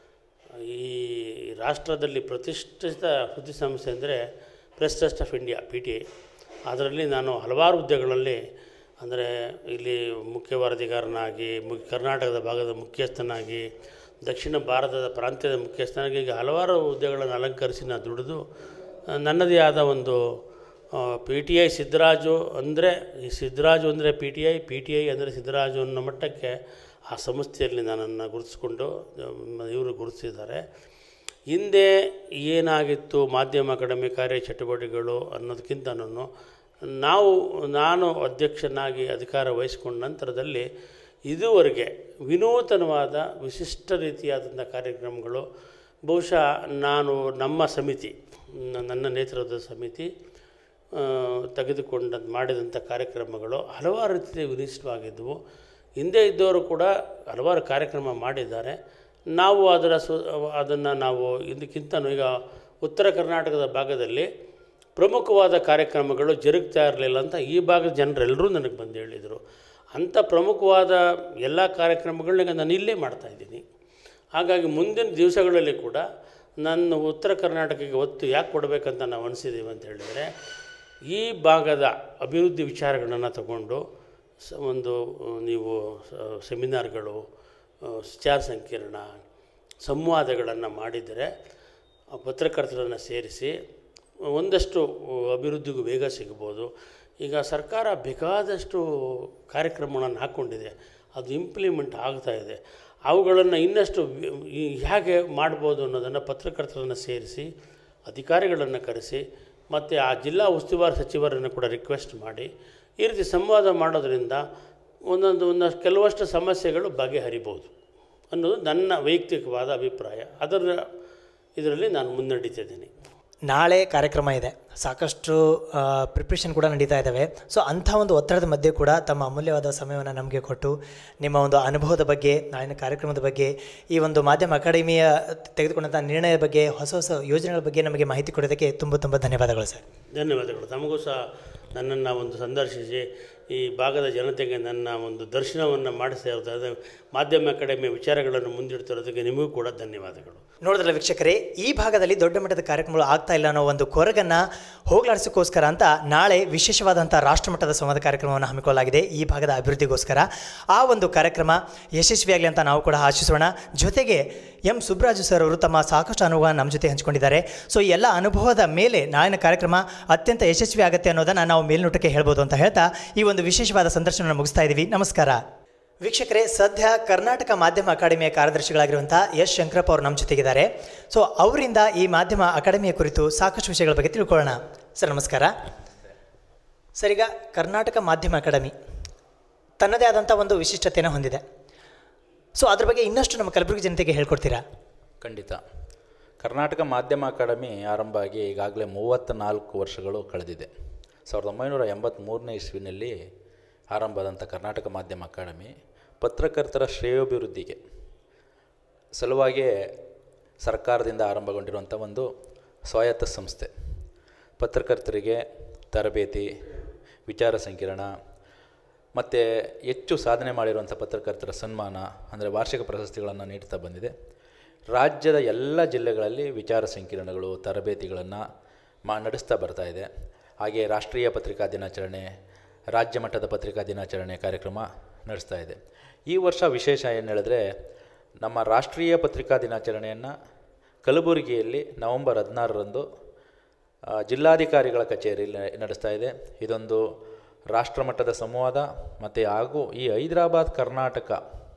ಈ ರಾಷ್ಟ್ರದಲ್ಲಿ ಪ್ರತಿಷ್ಠಿತ ಸುದ್ದಿ ಸಂಸ್ಥೆ ಅಂದರೆ press trust of India P T I ಅದರಲ್ಲಿ ನಾನು ಹಲವಾರು ಹುದ್ದೆಗಳಲ್ಲಿ ಅಂದರೆ ಇಲ್ಲಿ ಮುಖ್ಯ ವರದಿಗಾರನಾಗಿ ಮು ಕರ್ನಾಟಕದ ಭಾಗದ ಮುಖ್ಯಸ್ಥನಾಗಿ ದಕ್ಷಿಣ ಭಾರತದ ಪ್ರಾಂತ್ಯದ ಮುಖ್ಯಸ್ಥನಾಗಿ ಈಗ ಹಲವಾರು ಹುದ್ದೆಗಳನ್ನು ಅಲಂಕರಿಸಿ ನಾನು ದುಡಿದು ಆ, ನನ್ನದೇ ಆದ ಒಂದು ಪಿ ಟಿ ಐ ಸಿದ್ದರಾಜು ಅಂದರೆ ಈ ಸಿದ್ದರಾಜು ಅಂದರೆ P T I P T I ಅಂದರೆ ಸಿದ್ದರಾಜು ಅನ್ನೋ ಮಟ್ಟಕ್ಕೆ ಆ ಸಂಸ್ಥೆಯಲ್ಲಿ ನನ್ನನ್ನು ಗುರುತಿಸ್ಕೊಂಡು ಇವರು ಗುರುತಿಸಿದ್ದಾರೆ ಹಿಂದೆ ಏನಾಗಿತ್ತು ಮಾಧ್ಯಮ ಅಕಾಡೆಮಿ ಕಾರ್ಯ ಚಟುವಟಿಕೆಗಳು ಅನ್ನೋದಕ್ಕಿಂತನೂ ನಾವು ನಾನು ಅಧ್ಯಕ್ಷನಾಗಿ ಅಧಿಕಾರ ವಹಿಸಿಕೊಂಡ ನಂತರದಲ್ಲಿ ಇದುವರೆಗೆ ವಿನೂತನವಾದ ವಿಶಿಷ್ಟ ರೀತಿಯಾದಂಥ ಕಾರ್ಯಕ್ರಮಗಳು ಬಹುಶಃ ನಾನು ನಮ್ಮ ಸಮಿತಿ ನ- ನನ್ನ ನೇತೃತ್ವದ ಸಮಿತಿ ಆ, ತೆಗೆದುಕೊಂಡ ಮಾಡಿದಂಥ ಕಾರ್ಯಕ್ರಮಗಳು ಹಲವಾರು ರೀತಿಯ ವಿನಿಷ್ಟವಾಗಿದ್ದವು ಹಿಂದೆ ಇದ್ದವರು ಕೂಡ ಹಲವಾರು ಕಾರ್ಯಕ್ರಮ ಮಾಡಿದ್ದಾರೆ ನಾವು ಅದರ ಸು ಅದನ್ನು ನಾವು ಇದಕ್ಕಿಂತನೂ ಈಗ ಉತ್ತರ ಕರ್ನಾಟಕದ ಭಾಗದಲ್ಲಿ ಪ್ರಮುಖವಾದ ಕಾರ್ಯಕ್ರಮಗಳು ಜರುಗ್ತಾ ಇರಲಿಲ್ಲ ಅಂತ ಈ ಭಾಗದ ಜನರೆಲ್ಲರೂ ನನಗೆ ಬಂದು ಹೇಳಿದರು ಅಂಥ ಪ್ರಮುಖವಾದ ಎಲ್ಲ ಕಾರ್ಯಕ್ರಮಗಳನ್ನ ನಾನು ಇಲ್ಲೇ ಮಾಡ್ತಾಯಿದ್ದೀನಿ ಹಾಗಾಗಿ ಮುಂದಿನ ದಿವಸಗಳಲ್ಲಿ ಕೂಡ ನನ್ನ ಉತ್ತರ ಕರ್ನಾಟಕಕ್ಕೆ ಒತ್ತು ಯಾಕೆ ಕೊಡಬೇಕಂತ ನಾವು ಅನಿಸಿದ್ದೀವಿ ಅಂತ ಹೇಳಿದರೆ ಈ ಭಾಗದ ಅಭಿವೃದ್ಧಿ ವಿಚಾರಗಳನ್ನು ತಗೊಂಡು ಸ ಒಂದು ಆ, ನೀವು ಸ- ಸೆಮಿನಾರ್ಗಳು ಆ, ವಿಚಾರ ಸಂಕಿರಣ ಸಂವಾದಗಳನ್ನು ಮಾಡಿದರೆ ಆ ಪತ್ರಕರ್ತರನ್ನು ಸೇರಿಸಿ ಒಂದಷ್ಟು ಅಭಿವೃದ್ಧಿಗೂ ವೇಗ ಸಿಗ್ಬೋದು ಈಗ ಸರ್ಕಾರ ಬೇಕಾದಷ್ಟು ಕಾರ್ಯಕ್ರಮಗಳನ್ನು ಹಾಕ್ಕೊಂಡಿದೆ ಅದು ಇಂಪ್ಲಿಮೆಂಟ್ ಆಗ್ತಾ ಇದೆ ಅವುಗಳನ್ನು ಇನ್ನಷ್ಟು ವಿ- ಈ ಹೇಗೆ ಮಾಡ್ಬೋದು ಅನ್ನೋದನ್ನು ಪತ್ರಕರ್ತರನ್ನು ಸೇರಿಸಿ ಅಧಿಕಾರಿಗಳನ್ನು ಕರೆಸಿ ಮತ್ತು ಆ ಜಿಲ್ಲಾ ಉಸ್ತುವಾರಿ ಸಚಿವರನ್ನು ಕೂಡ ರಿಕ್ವೆಸ್ಟ್ ಮಾಡಿ ಈ ರೀತಿ ಸಂವಾದ ಮಾಡೋದರಿಂದ ಒಂದೊಂದು ಒಂದಷ್ಟು ಕೆಲವಷ್ಟು ಸಮಸ್ಯೆಗಳು ಬಗೆಹರಿಬೋದು ಅನ್ನೋದು ನನ್ನ ವೈಯಕ್ತಿಕವಾದ ಅಭಿಪ್ರಾಯ ಅದರ ಇದರಲ್ಲಿ ನಾನು ಮುನ್ನಡೀತಿದ್ದೀನಿ ನಾಳೆ ಕಾರ್ಯಕ್ರಮ ಇದೆ ಸಾಕಷ್ಟು ಪ್ರಿಪ್ರೇಷನ್ ಕೂಡ ನಡೀತಾ ಇದ್ದಾವೆ ಸೊ ಅಂಥ ಒಂದು ಒತ್ತಡದ ಮಧ್ಯೆ ಕೂಡ ತಮ್ಮ ಅಮೂಲ್ಯವಾದ ಸಮಯವನ್ನು ನಮಗೆ ಕೊಟ್ಟು ನಿಮ್ಮ ಒಂದು ಅನುಭವದ ಬಗ್ಗೆ ನಾಳಿನ ಕಾರ್ಯಕ್ರಮದ ಬಗ್ಗೆ ಈ ಒಂದು ಮಾಧ್ಯಮ ಅಕಾಡೆಮಿಯ ತೆಗೆದುಕೊಂಡಂಥ ನಿರ್ಣಯದ ಬಗ್ಗೆ ಹೊಸ ಹೊಸ ಯೋಜನೆಗಳ ಬಗ್ಗೆ ನಮಗೆ ಮಾಹಿತಿ ಕೊಡೋದಕ್ಕೆ ತುಂಬ ತುಂಬ ಧನ್ಯವಾದಗಳು ಸರ್ ಧನ್ಯವಾದಗಳು ತಮಗೂ ಸಹ ನನ್ನನ್ನು ಒಂದು ಸಂದರ್ಶಿಸಿ ಈ ಭಾಗದ ಜನತೆಗೆ ನನ್ನ ಒಂದು ದರ್ಶನವನ್ನು ಮಾಡಿಸ್ತಾ ಇರೋದಾದ ಮಾಧ್ಯಮ ಅಕಾಡೆಮಿಯ ವಿಚಾರಗಳನ್ನು ಮುಂದಿಡ್ತಿರೋದಕ್ಕೆ ನಿಮಗೂ ಕೂಡ ಧನ್ಯವಾದಗಳು ನೋಡಿದ್ರಲ್ಲ ವೀಕ್ಷಕರೇ ಈ ಭಾಗದಲ್ಲಿ ದೊಡ್ಡ ಮಟ್ಟದ ಕಾರ್ಯಕ್ರಮಗಳು ಆಗ್ತಾ ಇಲ್ಲ ಅನ್ನೋ ಒಂದು ಕೊರಗನ್ನು ಹೋಗಲಾಡಿಸೋಕ್ಕೋಸ್ಕರ ಅಂತ ನಾಳೆ ವಿಶೇಷವಾದಂಥ ರಾಷ್ಟ್ರಮಟ್ಟದ ಸಂವಾದ ಕಾರ್ಯಕ್ರಮವನ್ನು ಹಮ್ಮಿಕೊಳ್ಳಲಾಗಿದೆ ಈ ಭಾಗದ ಅಭಿವೃದ್ಧಿಗೋಸ್ಕರ ಆ ಒಂದು ಕಾರ್ಯಕ್ರಮ ಯಶಸ್ವಿಯಾಗಲಿ ಅಂತ ನಾವು ಕೂಡ ಆಶಿಸೋಣ ಜೊತೆಗೆ ಎಂ ಸುಬ್ರಾಜು ಸರ್ ಅವರು ತಮ್ಮ ಸಾಕಷ್ಟು ಅನುಭವ ನಮ್ಮ ಜೊತೆ ಹಂಚಿಕೊಂಡಿದ್ದಾರೆ ಸೊ ಈ ಎಲ್ಲ ಅನುಭವದ ಮೇಲೆ ನಾಳಿನ ಕಾರ್ಯಕ್ರಮ ಅತ್ಯಂತ ಯಶಸ್ವಿ ಆಗುತ್ತೆ ಅನ್ನೋದನ್ನು ನಾವು ಮೇಲ್ನೋಟಕ್ಕೆ ಹೇಳ್ಬೋದು ಅಂತ ಹೇಳ್ತಾ ಈ ಒಂದು ವಿಶೇಷವಾದ ಸಂದರ್ಶನ ಮುಗಿಸ್ತಾ ಇದ್ದೀವಿ ನಮಸ್ಕಾರ ವೀಕ್ಷಕರೇ ಸದ್ಯ ಕರ್ನಾಟಕ ಮಾಧ್ಯಮ ಅಕಾಡೆಮಿಯ ಕಾರ್ಯದರ್ಶಿಗಳಾಗಿರುವಂಥ ಎಸ್ ಶಂಕರಪ್ಪ ಅವರು ನಮ್ಮ ಜೊತೆಗಿದ್ದಾರೆ ಸೊ ಅವರಿಂದ ಈ ಮಾಧ್ಯಮ ಅಕಾಡೆಮಿಯ ಕುರಿತು ಸಾಕಷ್ಟು ವಿಷಯಗಳ ಬಗ್ಗೆ ತಿಳ್ಕೊಳ್ಳೋಣ ಸರ್ ನಮಸ್ಕಾರ ಸರ್ ಈಗ ಕರ್ನಾಟಕ ಮಾಧ್ಯಮ ಅಕಾಡೆಮಿ ತನ್ನದೇ ಆದಂಥ ಒಂದು ವಿಶಿಷ್ಟತೆಯನ್ನು ಹೊಂದಿದೆ ಸೊ ಅದ್ರ ಬಗ್ಗೆ ಇನ್ನಷ್ಟು ನಮ್ಮ ಕಲಬುರಗಿ ಜನತೆಗೆ ಹೇಳ್ಕೊಡ್ತೀರಾ ಖಂಡಿತ ಕರ್ನಾಟಕ ಮಾಧ್ಯಮ ಅಕಾಡೆಮಿ ಆರಂಭ ಆಗಿ ಈಗಾಗಲೇ ಮೂವತ್ತ ನಾಲ್ಕು ವರ್ಷಗಳು ಕಳೆದಿದೆ ಸಾವಿರದ ಒಂಬೈನೂರ ಎಂಬತ್ತ್ಮೂರನೇ ಇಸ್ವಿನಲ್ಲಿ ಆರಂಭವಾದಂಥ ಕರ್ನಾಟಕ ಮಾಧ್ಯಮ ಅಕಾಡೆಮಿ ಪತ್ರಕರ್ತರ ಶ್ರೇಯೋಭಿವೃದ್ಧಿಗೆ ಸಲುವಾಗಿ ಸರ್ಕಾರದಿಂದ ಆರಂಭಗೊಂಡಿರುವಂಥ ಒಂದು ಸ್ವಾಯತ್ತ ಸಂಸ್ಥೆ ಪತ್ರಕರ್ತರಿಗೆ ತರಬೇತಿ ವಿಚಾರ ಸಂಕಿರಣ ಮತ್ತು ಹೆಚ್ಚು ಸಾಧನೆ ಮಾಡಿರುವಂಥ ಪತ್ರಕರ್ತರ ಸನ್ಮಾನ ಅಂದರೆ ವಾರ್ಷಿಕ ಪ್ರಶಸ್ತಿಗಳನ್ನು ನೀಡ್ತಾ ಬಂದಿದೆ ರಾಜ್ಯದ ಎಲ್ಲ ಜಿಲ್ಲೆಗಳಲ್ಲಿ ವಿಚಾರ ಸಂಕಿರಣಗಳು ತರಬೇತಿಗಳನ್ನು ಮಾ ನಡೆಸ್ತಾ ಬರ್ತಾ ಇದೆ ಹಾಗೆ ರಾಷ್ಟ್ರೀಯ ಪತ್ರಿಕಾ ದಿನಾಚರಣೆ ರಾಜ್ಯ ಮಟ್ಟದ ಪತ್ರಿಕಾ ದಿನಾಚರಣೆ ಕಾರ್ಯಕ್ರಮ ನಡೆಸ್ತಾ ಇದೆ ಈ ವರ್ಷ ವಿಶೇಷ ಏನು ಹೇಳಿದ್ರೆ ನಮ್ಮ ರಾಷ್ಟ್ರೀಯ ಪತ್ರಿಕಾ ದಿನಾಚರಣೆಯನ್ನು ಕಲಬುರಗಿಯಲ್ಲಿ ನವೆಂಬರ್ ಹದಿನಾರರಂದು ಆ, ಜಿಲ್ಲಾಧಿಕಾರಿಗಳ ಕಚೇರಿಯಲ್ಲಿ ನಡೆಸ್ತಾ ಇದೆ ಇದೊಂದು ರಾಷ್ಟ್ರಮಟ್ಟದ ಸಂವಾದ ಮತ್ತು ಹಾಗೂ ಈ ಹೈದರಾಬಾದ್ ಕರ್ನಾಟಕ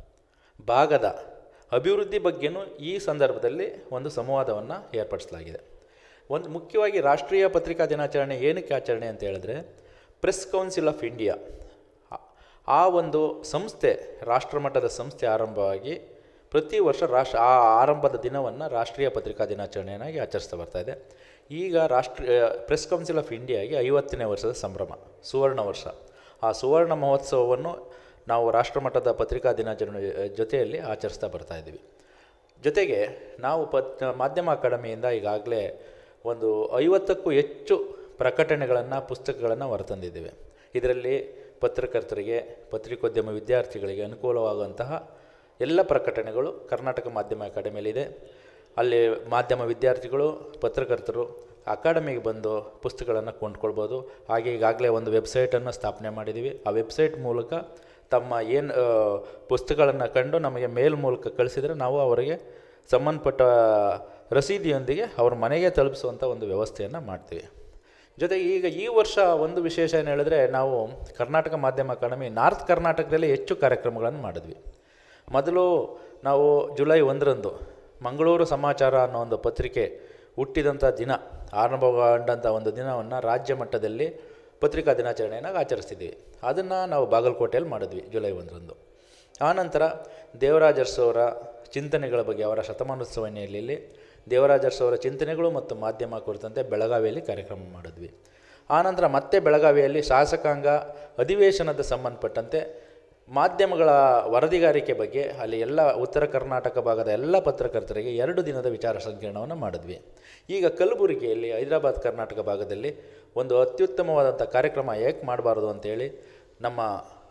ಭಾಗದ ಅಭಿವೃದ್ಧಿ ಬಗ್ಗೆನೂ ಈ ಸಂದರ್ಭದಲ್ಲಿ ಒಂದು ಸಂವಾದವನ್ನು ಏರ್ಪಡಿಸಲಾಗಿದೆ ಒಂದು ಮುಖ್ಯವಾಗಿ ರಾಷ್ಟ್ರೀಯ ಪತ್ರಿಕಾ ದಿನಾಚರಣೆ ಏನಕ್ಕೆ ಆಚರಣೆ ಅಂತ ಹೇಳಿದ್ರೆ ಪ್ರೆಸ್ ಕೌನ್ಸಿಲ್ ಆಫ್ ಇಂಡಿಯಾ ಆ- ಆ ಒಂದು ಸಂಸ್ಥೆ ರಾಷ್ಟ್ರಮಟ್ಟದ ಸಂಸ್ಥೆ ಆರಂಭವಾಗಿ ಪ್ರತಿ ವರ್ಷ ರಾಷ್ಟ್ರ ಆ ಆರಂಭದ ದಿನವನ್ನು ರಾಷ್ಟ್ರೀಯ ಪತ್ರಿಕಾ ದಿನಾಚರಣೆಯನ್ನಾಗಿ ಆಚರಿಸ್ತಾ ಬರ್ತಾ ಇದೆ ಈಗ ರಾಷ್ಟ್ರೀಯ ಪ್ರೆಸ್ ಕೌನ್ಸಿಲ್ ಆಫ್ ಇಂಡಿಯಾಗೆ ಐವತ್ತನೇ ವರ್ಷದ ಸಂಭ್ರಮ ಸುವರ್ಣ ವರ್ಷ ಆ ಸುವರ್ಣ ಮಹೋತ್ಸವವನ್ನು ನಾವು ರಾಷ್ಟ್ರಮಟ್ಟದ ಪತ್ರಿಕಾ ದಿನಾಚರಣೆ ಜೊತೆಯಲ್ಲಿ ಆಚರಿಸ್ತಾ ಬರ್ತಾ ಇದ್ದೀವಿ ಜೊತೆಗೆ ನಾವು ಪತ್ ಮಾಧ್ಯಮ ಅಕಾಡೆಮಿಯಿಂದ ಈಗಾಗಲೇ ಒಂದು ಐವತ್ತಕ್ಕೂ ಹೆಚ್ಚು ಪ್ರಕಟಣೆಗಳನ್ನು ಪುಸ್ತಕಗಳನ್ನು ಹೊರತಂದಿದ್ದೇವೆ ಇದರಲ್ಲಿ ಪತ್ರಕರ್ತರಿಗೆ ಪತ್ರಿಕೋದ್ಯಮ ವಿದ್ಯಾರ್ಥಿಗಳಿಗೆ ಅನುಕೂಲವಾಗುವಂತಹ ಎಲ್ಲ ಪ್ರಕಟಣೆಗಳು ಕರ್ನಾಟಕ ಮಾಧ್ಯಮ ಅಕಾಡೆಮಿಯಲ್ಲಿದೆ ಅಲ್ಲಿ ಮಾಧ್ಯಮ ವಿದ್ಯಾರ್ಥಿಗಳು ಪತ್ರಕರ್ತರು ಅಕಾಡೆಮಿಗೆ ಬಂದು ಪುಸ್ತಕಗಳನ್ನು ಕೊಂಡ್ಕೊಳ್ಬೋದು ಹಾಗೆ ಈಗಾಗಲೇ ಒಂದು ವೆಬ್ಸೈಟನ್ನು ಸ್ಥಾಪನೆ ಮಾಡಿದ್ದೀವಿ ಆ ವೆಬ್ಸೈಟ್ ಮೂಲಕ ತಮ್ಮ ಏನು ಪುಸ್ತಕಗಳನ್ನು ಕಂಡು ನಮಗೆ ಮೇಲ್ ಮೂಲಕ ಕಳಿಸಿದರೆ ನಾವು ಅವರಿಗೆ ಸಂಬಂಧಪಟ್ಟ ರಸೀದಿಯೊಂದಿಗೆ ಅವ್ರ ಮನೆಗೆ ತಲುಪಿಸುವಂಥ ಒಂದು ವ್ಯವಸ್ಥೆಯನ್ನು ಮಾಡ್ತೀವಿ ಜೊತೆಗೆ ಈಗ ಈ ವರ್ಷ ಒಂದು ವಿಶೇಷ ಏನು ಹೇಳಿದ್ರೆ ನಾವು ಕರ್ನಾಟಕ ಮಾಧ್ಯಮ ಅಕಾಡೆಮಿ ನಾರ್ತ್ ಕರ್ನಾಟಕದಲ್ಲಿ ಹೆಚ್ಚು ಕಾರ್ಯಕ್ರಮಗಳನ್ನು ಮಾಡಿದ್ವಿ ಮೊದಲು ನಾವು ಜುಲೈ ಒಂದರಂದು ಮಂಗಳೂರು ಸಮಾಚಾರ ಅನ್ನೋ ಒಂದು ಪತ್ರಿಕೆ ಹುಟ್ಟಿದಂಥ ದಿನ ಆರಂಭಗೊಂಡಂಥ ಒಂದು ದಿನವನ್ನು ರಾಜ್ಯ ಮಟ್ಟದಲ್ಲಿ ಪತ್ರಿಕಾ ದಿನಾಚರಣೆಯನ್ನು ಆಚರಿಸ್ತಿದ್ವಿ ಅದನ್ನು ನಾವು ಬಾಗಲಕೋಟೆಯಲ್ಲಿ ಮಾಡಿದ್ವಿ ಜುಲೈ ಒಂದರಂದು ಆನಂತರ ದೇವರಾಜ ಅರಸು ಅವರ ಚಿಂತನೆಗಳ ಬಗ್ಗೆ ಅವರ ಶತಮಾನೋತ್ಸವ ಹಿನ್ನೆಲೆಯಲ್ಲಿ ದೇವರಾಜ ಅರಸು ಅವರ ಚಿಂತನೆಗಳು ಮತ್ತು ಮಾಧ್ಯಮ ಕುರಿತಂತೆ ಬೆಳಗಾವಿಯಲ್ಲಿ ಕಾರ್ಯಕ್ರಮ ಮಾಡಿದ್ವಿ ಆನಂತರ ಮತ್ತೆ ಬೆಳಗಾವಿಯಲ್ಲಿ ಶಾಸಕಾಂಗ ಅಧಿವೇಶನದ ಸಂಬಂಧಪಟ್ಟಂತೆ ಮಾಧ್ಯಮಗಳ ವರದಿಗಾರಿಕೆ ಬಗ್ಗೆ ಅಲ್ಲಿ ಎಲ್ಲ ಉತ್ತರ ಕರ್ನಾಟಕ ಭಾಗದ ಎಲ್ಲ ಪತ್ರಕರ್ತರಿಗೆ ಎರಡು ದಿನದ ವಿಚಾರ ಸಂಕಿರಣವನ್ನು ಮಾಡಿದ್ವಿ ಈಗ ಕಲಬುರಗಿಯಲ್ಲಿ ಹೈದರಾಬಾದ್ ಕರ್ನಾಟಕ ಭಾಗದಲ್ಲಿ ಒಂದು ಅತ್ಯುತ್ತಮವಾದಂಥ ಕಾರ್ಯಕ್ರಮ ಏಕೆ ಮಾಡಬಾರ್ದು ಅಂತೇಳಿ ನಮ್ಮ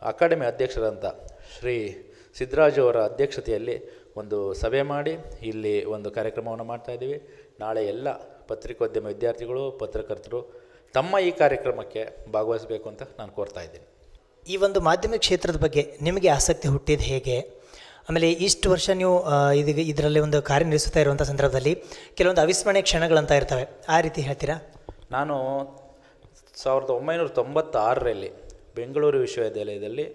ಅಕಾಡೆಮಿ ಅಧ್ಯಕ್ಷರಂತ ಶ್ರೀ ಸಿದ್ದರಾಜು ಅವರ ಅಧ್ಯಕ್ಷತೆಯಲ್ಲಿ ಒಂದು ಸಭೆ ಮಾಡಿ ಇಲ್ಲಿ ಒಂದು ಕಾರ್ಯಕ್ರಮವನ್ನು ಮಾಡ್ತಾಯಿದ್ದೀವಿ ನಾಳೆ ಎಲ್ಲ ಪತ್ರಿಕೋದ್ಯಮ ವಿದ್ಯಾರ್ಥಿಗಳು ಪತ್ರಕರ್ತರು ತಮ್ಮ ಈ ಕಾರ್ಯಕ್ರಮಕ್ಕೆ ಭಾಗವಹಿಸಬೇಕು ಅಂತ ನಾನು ಕೋರ್ತಾ ಇದ್ದೀನಿ ಈ ಒಂದು ಮಾಧ್ಯಮಿಕ ಕ್ಷೇತ್ರದ ಬಗ್ಗೆ ನಿಮಗೆ ಆಸಕ್ತಿ ಹುಟ್ಟಿದ ಹೇಗೆ ಆಮೇಲೆ ಇಷ್ಟು ವರ್ಷ ನೀವು ಆ, ಇದೀಗ ಇದರಲ್ಲಿ ಒಂದು ಕಾರ್ಯನಿರ್ವಹಿಸ್ತಾ ಇರುವಂಥ ಸಂದರ್ಭದಲ್ಲಿ ಕೆಲವೊಂದು ಅವಿಸ್ಮರಣೀಯ ಕ್ಷಣಗಳಂತ ಇರ್ತವೆ ಆ ರೀತಿ ಹೇಳ್ತೀರಾ ನಾನು ಸಾವಿರದ ಒಂಬೈನೂರ ತೊಂಬತ್ತಾರರಲ್ಲಿ ಬೆಂಗಳೂರು ವಿಶ್ವವಿದ್ಯಾಲಯದಲ್ಲಿ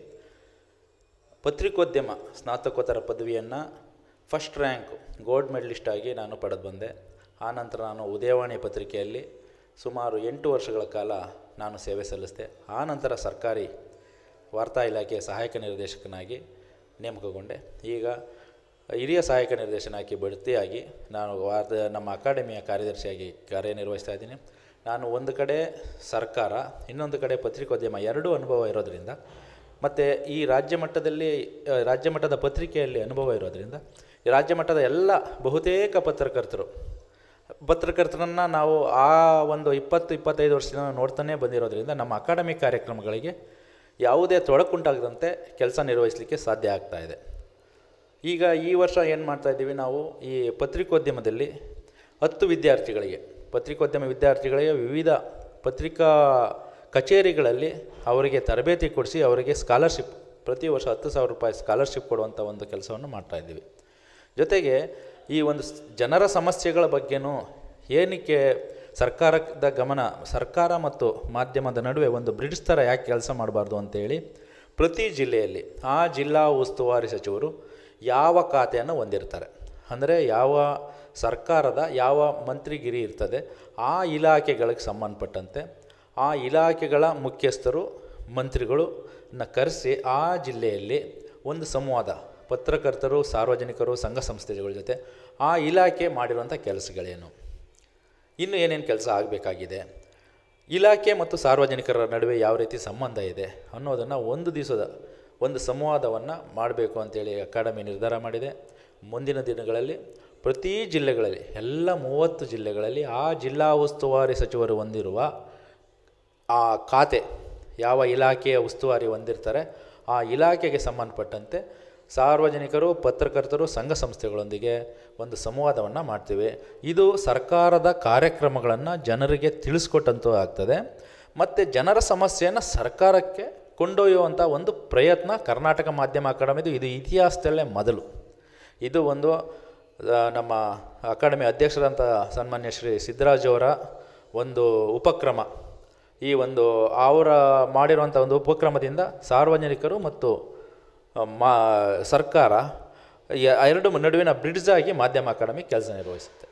ಪತ್ರಿಕೋದ್ಯಮ ಸ್ನಾತಕೋತ್ತರ ಪದವಿಯನ್ನು ಫಸ್ಟ್ ರ್ಯಾಂಕ್ ಗೋಲ್ಡ್ ಮೆಡಲಿಸ್ಟ್ ಆಗಿ ನಾನು ಪಡೆದು ಬಂದೆ ಆನಂತರ ನಾನು ಉದಯವಾಣಿ ಪತ್ರಿಕೆಯಲ್ಲಿ ಸುಮಾರು ಎಂಟು ವರ್ಷಗಳ ಕಾಲ ನಾನು ಸೇವೆ ಸಲ್ಲಿಸಿದೆ ಆನಂತರ ಸರ್ಕಾರಿ ವಾರ್ತಾ ಇಲಾಖೆಯ ಸಹಾಯಕ ನಿರ್ದೇಶಕನಾಗಿ ನೇಮಕಗೊಂಡೆ ಈಗ ಹಿರಿಯ ಸಹಾಯಕ ನಿರ್ದೇಶನಾಗಿ ಬಡ್ತಿಯಾಗಿ ನಾನು ವಾರ್ತ ನಮ್ಮ ಅಕಾಡೆಮಿಯ ಕಾರ್ಯದರ್ಶಿಯಾಗಿ ಕಾರ್ಯನಿರ್ವಹಿಸ್ತಾ ಇದ್ದೀನಿ ನಾನು ಒಂದು ಕಡೆ ಸರ್ಕಾರ ಇನ್ನೊಂದು ಕಡೆ ಪತ್ರಿಕೋದ್ಯಮ ಎರಡೂ ಅನುಭವ ಇರೋದರಿಂದ ಮತ್ತು ಈ ರಾಜ್ಯ ಮಟ್ಟದಲ್ಲಿ ಆ, ರಾಜ್ಯ ಮಟ್ಟದ ಪತ್ರಿಕೆಯಲ್ಲಿ ಅನುಭವ ಇರೋದರಿಂದ ಈ ರಾಜ್ಯ ಮಟ್ಟದ ಎಲ್ಲ ಬಹುತೇಕ ಪತ್ರಕರ್ತರು ಪತ್ರಕರ್ತರನ್ನು ನಾವು ಆ ಒಂದು ಇಪ್ಪತ್ತು ಇಪ್ಪತ್ತೈದು ವರ್ಷದಿಂದ ನೋಡ್ತಾನೆ ಬಂದಿರೋದ್ರಿಂದ ನಮ್ಮ ಅಕಾಡೆಮಿಕ್ ಕಾರ್ಯಕ್ರಮಗಳಿಗೆ ಯಾವುದೇ ತೊಡಕುಂಟಾಗದಂತೆ ಕೆಲಸ ನಿರ್ವಹಿಸಲಿಕ್ಕೆ ಸಾಧ್ಯ ಆಗ್ತಾ ಇದೆ ಈಗ ಈ ವರ್ಷ ಏನು ಮಾಡ್ತಾ ಇದ್ದೀವಿ ನಾವು ಈ ಪತ್ರಿಕೋದ್ಯಮದಲ್ಲಿ ಹತ್ತು ವಿದ್ಯಾರ್ಥಿಗಳಿಗೆ ಪತ್ರಿಕೋದ್ಯಮ ವಿದ್ಯಾರ್ಥಿಗಳಿಗೆ ವಿವಿಧ ಪತ್ರಿಕಾ ಕಚೇರಿಗಳಲ್ಲಿ ಅವರಿಗೆ ತರಬೇತಿ ಕೊಡಿಸಿ ಅವರಿಗೆ ಸ್ಕಾಲರ್ಶಿಪ್ ಪ್ರತಿ ವರ್ಷ ಹತ್ತು ಸಾವಿರ ರೂಪಾಯಿ ಸ್ಕಾಲರ್ಶಿಪ್ ಕೊಡುವಂಥ ಒಂದು ಕೆಲಸವನ್ನು ಮಾಡ್ತಾ ಇದ್ದೀವಿ ಜೊತೆಗೆ ಈ ಒಂದು ಸ್- ಜನರ ಸಮಸ್ಯೆಗಳ ಬಗ್ಗೆನೂ ಏನಕ್ಕೆ ಸರ್ಕಾರದ ಗಮನ ಸರ್ಕಾರ ಮತ್ತು ಮಾಧ್ಯಮದ ನಡುವೆ ಒಂದು ಬ್ರಿಡ್ಜ್ ಥರ ಯಾಕೆ ಕೆಲಸ ಮಾಡಬಾರ್ದು ಅಂತೇಳಿ ಪ್ರತಿ ಜಿಲ್ಲೆಯಲ್ಲಿ ಆ ಜಿಲ್ಲಾ ಉಸ್ತುವಾರಿ ಸಚಿವರು ಯಾವ ಖಾತೆಯನ್ನು ಹೊಂದಿರ್ತಾರೆ ಅಂದರೆ ಯಾವ ಸರ್ಕಾರದ ಯಾವ ಮಂತ್ರಿಗಿರಿ ಇರ್ತದೆ ಆ ಇಲಾಖೆಗಳಿಗೆ ಸಂಬಂಧಪಟ್ಟಂತೆ ಆ ಇಲಾಖೆಗಳ ಮುಖ್ಯಸ್ಥರು ಮಂತ್ರಿಗಳು ನ ಕರೆಸಿ ಆ ಜಿಲ್ಲೆಯಲ್ಲಿ ಒಂದು ಸಂವಾದ ಪತ್ರಕರ್ತರು ಸಾರ್ವಜನಿಕರು ಸಂಘ ಸಂಸ್ಥೆಗಳ ಜೊತೆ ಆ ಇಲಾಖೆ ಮಾಡಿರುವಂಥ ಕೆಲಸಗಳೇನು ಇನ್ನು ಏನೇನು ಕೆಲಸ ಆಗಬೇಕಾಗಿದೆ ಇಲಾಖೆ ಮತ್ತು ಸಾರ್ವಜನಿಕರ ನಡುವೆ ಯಾವ ರೀತಿ ಸಂಬಂಧ ಇದೆ ಅನ್ನೋದನ್ನು ಒಂದು ದಿವಸದ ಒಂದು ಸಂವಾದವನ್ನು ಮಾಡಬೇಕು ಅಂತೇಳಿ ಅಕಾಡೆಮಿ ನಿರ್ಧಾರ ಮಾಡಿದೆ ಮುಂದಿನ ದಿನಗಳಲ್ಲಿ ಪ್ರತಿ ಜಿಲ್ಲೆಗಳಲ್ಲಿ ಎಲ್ಲ ಮೂವತ್ತು ಜಿಲ್ಲೆಗಳಲ್ಲಿ ಆ ಜಿಲ್ಲಾ ಉಸ್ತುವಾರಿ ಸಚಿವರು ಹೊಂದಿರುವ ಆ ಖಾತೆ ಯಾವ ಇಲಾಖೆಯ ಉಸ್ತುವಾರಿ ಹೊಂದಿರ್ತಾರೆ ಆ ಇಲಾಖೆಗೆ ಸಂಬಂಧಪಟ್ಟಂತೆ ಸಾರ್ವಜನಿಕರು ಪತ್ರಕರ್ತರು ಸಂಘ ಸಂಸ್ಥೆಗಳೊಂದಿಗೆ ಒಂದು ಸಂವಾದವನ್ನು ಮಾಡ್ತೀವಿ ಇದು ಸರ್ಕಾರದ ಕಾರ್ಯಕ್ರಮಗಳನ್ನು ಜನರಿಗೆ ತಿಳಿಸ್ಕೊಟ್ಟಂತೂ ಆಗ್ತದೆ ಮತ್ತು ಜನರ ಸಮಸ್ಯೆಯನ್ನು ಸರ್ಕಾರಕ್ಕೆ ಕೊಂಡೊಯ್ಯುವಂಥ ಒಂದು ಪ್ರಯತ್ನ ಕರ್ನಾಟಕ ಮಾಧ್ಯಮ ಅಕಾಡೆಮಿದು ಇದು ಇತಿಹಾಸದಲ್ಲೇ ಮೊದಲು ಇದು ಒಂದು ಆ, ನಮ್ಮ ಅಕಾಡೆಮಿ ಅಧ್ಯಕ್ಷರಂಥ ಸನ್ಮಾನ್ಯ ಶ್ರೀ ಸಿದ್ದರಾಜ್ ಅವರ ಒಂದು ಉಪಕ್ರಮ ಈ ಒಂದು ಅವರ ಮಾಡಿರುವಂಥ ಒಂದು ಉಪಕ್ರಮದಿಂದ ಸಾರ್ವಜನಿಕರು ಮತ್ತು ಆ, ಮಾ ಸರ್ಕಾರ ಯ- ಎರಡು ನಡುವಿನ ಬ್ರಿಡ್ಜ್ ಆಗಿ ಮಾಧ್ಯಮ ಅಕಾಡೆಮಿ ಕೆಲಸ ನಿರ್ವಹಿಸುತ್ತೆ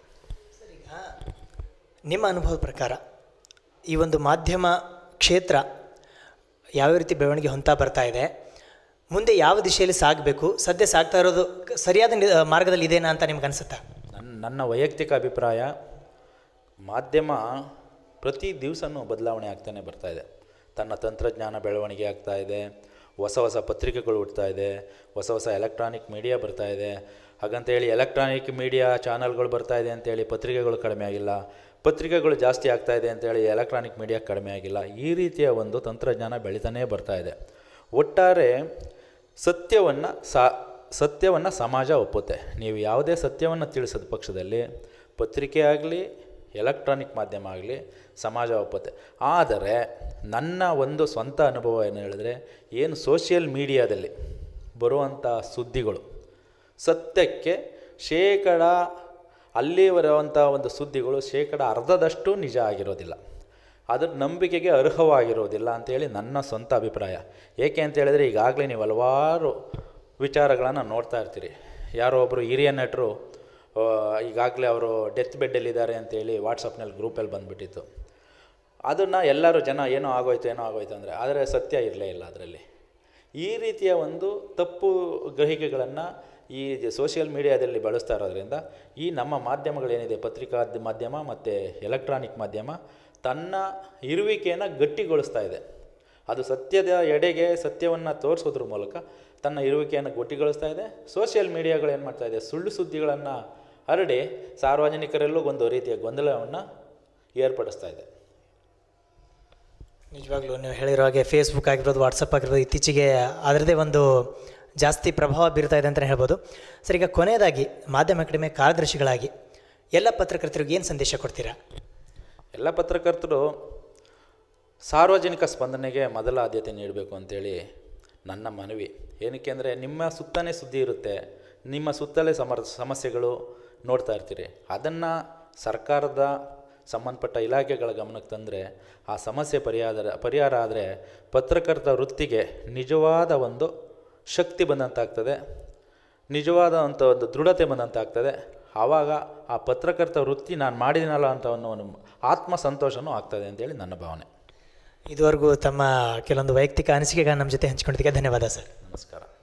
ನಿಮ್ಮ ಅನುಭವದ ಪ್ರಕಾರ ಈ ಒಂದು ಮಾಧ್ಯಮ ಕ್ಷೇತ್ರ ಯಾವ ರೀತಿ ಬೆಳವಣಿಗೆ ಹೊಂತಾ ಬರ್ತಾ ಇದೆ ಮುಂದೆ ಯಾವ ದಿಶೆಯಲ್ಲಿ ಸಾಗಬೇಕು ಸದ್ಯ ಸಾಗ್ತಾ ಇರೋದು ಕ- ಸರಿಯಾದ ನಿ- ಮಾರ್ಗದಲ್ಲಿ ಇದೆನಾ ಅಂತ ನಿಮ್ಗೆ ಅನಿಸುತ್ತಾ ನನ್ನ ನನ್ನ ವೈಯಕ್ತಿಕ ಅಭಿಪ್ರಾಯ ಮಾಧ್ಯಮ ಪ್ರತಿ ದಿವಸನೂ ಬದಲಾವಣೆ ಆಗ್ತಾನೆ ಬರ್ತಾ ಇದೆ ತನ್ನ ತಂತ್ರಜ್ಞಾನ ಬೆಳವಣಿಗೆ ಆಗ್ತಾ ಇದೆ ಹೊಸ ಹೊಸ ಪತ್ರಿಕೆಗಳು ಹುಟ್ತಾ ಇದೆ ಹೊಸ ಹೊಸ ಎಲೆಕ್ಟ್ರಾನಿಕ್ ಮೀಡಿಯಾ ಬರ್ತಾ ಇದೆ ಹಾಗಂತೇಳಿ ಎಲೆಕ್ಟ್ರಾನಿಕ್ ಮೀಡಿಯಾ ಚಾನಲ್ಗಳು ಬರ್ತಾ ಇದೆ ಅಂತೇಳಿ ಪತ್ರಿಕೆಗಳು ಕಡಿಮೆ ಆಗಿಲ್ಲ ಪತ್ರಿಕೆಗಳು ಜಾಸ್ತಿ ಆಗ್ತಾ ಇದೆ ಅಂತೇಳಿ ಎಲೆಕ್ಟ್ರಾನಿಕ್ ಮೀಡಿಯಾ ಕಡಿಮೆ ಆಗಿಲ್ಲ ಈ ರೀತಿಯ ಒಂದು ತಂತ್ರಜ್ಞಾನ ಬೆಳೀತಾನೇ ಬರ್ತಾ ಇದೆ ಒಟ್ಟಾರೆ ಸತ್ಯವನ್ನು ಸಾ ಸತ್ಯವನ್ನು ಸಮಾಜ ಒಪ್ಪುತ್ತೆ ನೀವು ಯಾವುದೇ ಸತ್ಯವನ್ನು ತಿಳಿಸದ ಪಕ್ಷದಲ್ಲಿ ಪತ್ರಿಕೆ ಆಗಲಿ ಎಲೆಕ್ಟ್ರಾನಿಕ್ ಮಾಧ್ಯಮ ಆಗಲಿ ಸಮಾಜ ಒಪ್ಪುತ್ತೆ ಆದರೆ ನನ್ನ ಒಂದು ಸ್ವಂತ ಅನುಭವ ಏನು ಹೇಳಿದ್ರೆ ಏನು ಸೋಷಿಯಲ್ ಮೀಡಿಯಾದಲ್ಲಿ ಬರುವಂಥ ಸುದ್ದಿಗಳು ಸತ್ಯಕ್ಕೆ ಶೇಕಡ ಅಲ್ಲಿ ಬರುವಂಥ ಒಂದು ಸುದ್ದಿಗಳು ಶೇಕಡ ಅರ್ಧದಷ್ಟು ನಿಜ ಆಗಿರೋದಿಲ್ಲ ಅದ್ರ ನಂಬಿಕೆಗೆ ಅರ್ಹವಾಗಿರೋದಿಲ್ಲ ಅಂತೇಳಿ ನನ್ನ ಸ್ವಂತ ಅಭಿಪ್ರಾಯ ಏಕೆ ಅಂತ ಹೇಳಿದ್ರೆ ಈಗಾಗಲೇ ನೀವು ಹಲವಾರು ವಿಚಾರಗಳನ್ನು ನೋಡ್ತಾ ಇರ್ತೀರಿ ಯಾರೋ ಒಬ್ಬರು ಹಿರಿಯ ನಟರು ಈಗಾಗಲೇ ಅವರು ಡೆತ್ ಬೆಡ್ಡಲ್ಲಿದ್ದಾರೆ ಅಂತೇಳಿ ವಾಟ್ಸಪ್ನಲ್ಲಿ ಗ್ರೂಪಲ್ಲಿ ಬಂದುಬಿಟ್ಟಿತ್ತು ಅದನ್ನು ಎಲ್ಲರೂ ಜನ ಏನೋ ಆಗೋಯ್ತು ಏನೋ ಆಗೋಯ್ತು ಅಂದರೆ ಆದರೆ ಸತ್ಯ ಇರಲೇ ಇಲ್ಲ ಅದರಲ್ಲಿ ಈ ರೀತಿಯ ಒಂದು ತಪ್ಪು ಗ್ರಹಿಕೆಗಳನ್ನು ಈ ಸೋಷಿಯಲ್ ಮೀಡಿಯಾದಲ್ಲಿ ಬಳಸ್ತಾ ಇರೋದ್ರಿಂದ ಈ ನಮ್ಮ ಮಾಧ್ಯಮಗಳೇನಿದೆ ಪತ್ರಿಕಾ ಮಾಧ್ಯಮ ಮತ್ತು ಎಲೆಕ್ಟ್ರಾನಿಕ್ ಮಾಧ್ಯಮ ತನ್ನ ಇರುವಿಕೆಯನ್ನು ಗಟ್ಟಿಗೊಳಿಸ್ತಾ ಇದೆ ಅದು ಸತ್ಯದ ಎಡೆಗೆ ಸತ್ಯವನ್ನು ತೋರಿಸೋದ್ರ ಮೂಲಕ ತನ್ನ ಇರುವಿಕೆಯನ್ನು ಗಟ್ಟಿಗೊಳಿಸ್ತಾ ಇದೆ ಸೋಷಿಯಲ್ ಮೀಡಿಯಾಗಳು ಏನು ಮಾಡ್ತಾ ಇದೆ ಸುಳ್ಳು ಸುದ್ದಿಗಳನ್ನು ಹರಡಿ ಸಾರ್ವಜನಿಕರಲ್ಲೂ ಒಂದು ರೀತಿಯ ಗೊಂದಲವನ್ನು ಏರ್ಪಡಿಸ್ತಾ ಇದೆ ನಿಜವಾಗ್ಲೂ ನೀವು ಹೇಳಿರೋ ಹಾಗೆ ಫೇಸ್ಬುಕ್ ಆಗಿರ್ಬೋದು ವಾಟ್ಸಪ್ ಆಗಿರ್ಬೋದು ಇತ್ತೀಚೆಗೆ ಅದರದ್ದೇ ಒಂದು ಜಾಸ್ತಿ ಪ್ರಭಾವ ಬೀರ್ತಾ ಇದೆ ಅಂತಲೇ ಹೇಳ್ಬೋದು ಸರ್ ಈಗ ಕೊನೆಯದಾಗಿ ಮಾಧ್ಯಮ ಅಕಾಡೆಮಿ ಕಾರ್ಯದರ್ಶಿಗಳಾಗಿ ಎಲ್ಲ ಪತ್ರಕರ್ತರಿಗೆ ಏನು ಸಂದೇಶ ಕೊಡ್ತೀರಾ ಎಲ್ಲ ಪತ್ರಕರ್ತರು ಸಾರ್ವಜನಿಕ ಸ್ಪಂದನೆಗೆ ಮೊದಲ ಆದ್ಯತೆ ನೀಡಬೇಕು ಅಂತೇಳಿ ನನ್ನ ಮನವಿ ಏನಕ್ಕೆ ಅಂದರೆ ನಿಮ್ಮ ಸುತ್ತನೇ ಸುದ್ದಿ ಇರುತ್ತೆ ನಿಮ್ಮ ಸುತ್ತಲೇ ಸಮರ್ ಸಮಸ್ಯೆಗಳು ನೋಡ್ತಾ ಇರ್ತೀರಿ ಅದನ್ನು ಸರ್ಕಾರದ ಸಂಬಂಧಪಟ್ಟ ಇಲಾಖೆಗಳ ಗಮನಕ್ಕೆ ತಂದರೆ ಆ ಸಮಸ್ಯೆ ಪರಿಹಾರ ಪರಿಹಾರ ಆದರೆ ಪತ್ರಕರ್ತ ವೃತ್ತಿಗೆ ನಿಜವಾದ ಒಂದು ಶಕ್ತಿ ಬಂದಂತಾಗ್ತದೆ ನಿಜವಾದ ಅಂತ ಒಂದು ದೃಢತೆ ಬಂದಂತಾಗ್ತದೆ ಆವಾಗ ಆ ಪತ್ರಕರ್ತ ವೃತ್ತಿ ನಾನು ಮಾಡಿದ್ದೀನಲ್ಲ ಅಂತ ಅನ್ನೋ ಒಂದು ಆತ್ಮ ಸಂತೋಷನೂ ಆಗ್ತದೆ ಅಂತೇಳಿ ನನ್ನ ಭಾವನೆ ಇದುವರೆಗೂ ತಮ್ಮ ಕೆಲವೊಂದು ವೈಯಕ್ತಿಕ ಅನಿಸಿಕೆಗಳನ್ನ ನಮ್ಮ ಜೊತೆ ಹಂಚ್ಕೊಂಡಿದ್ದಕ್ಕೆ ಧನ್ಯವಾದ ಸರ್ ನಮಸ್ಕಾರ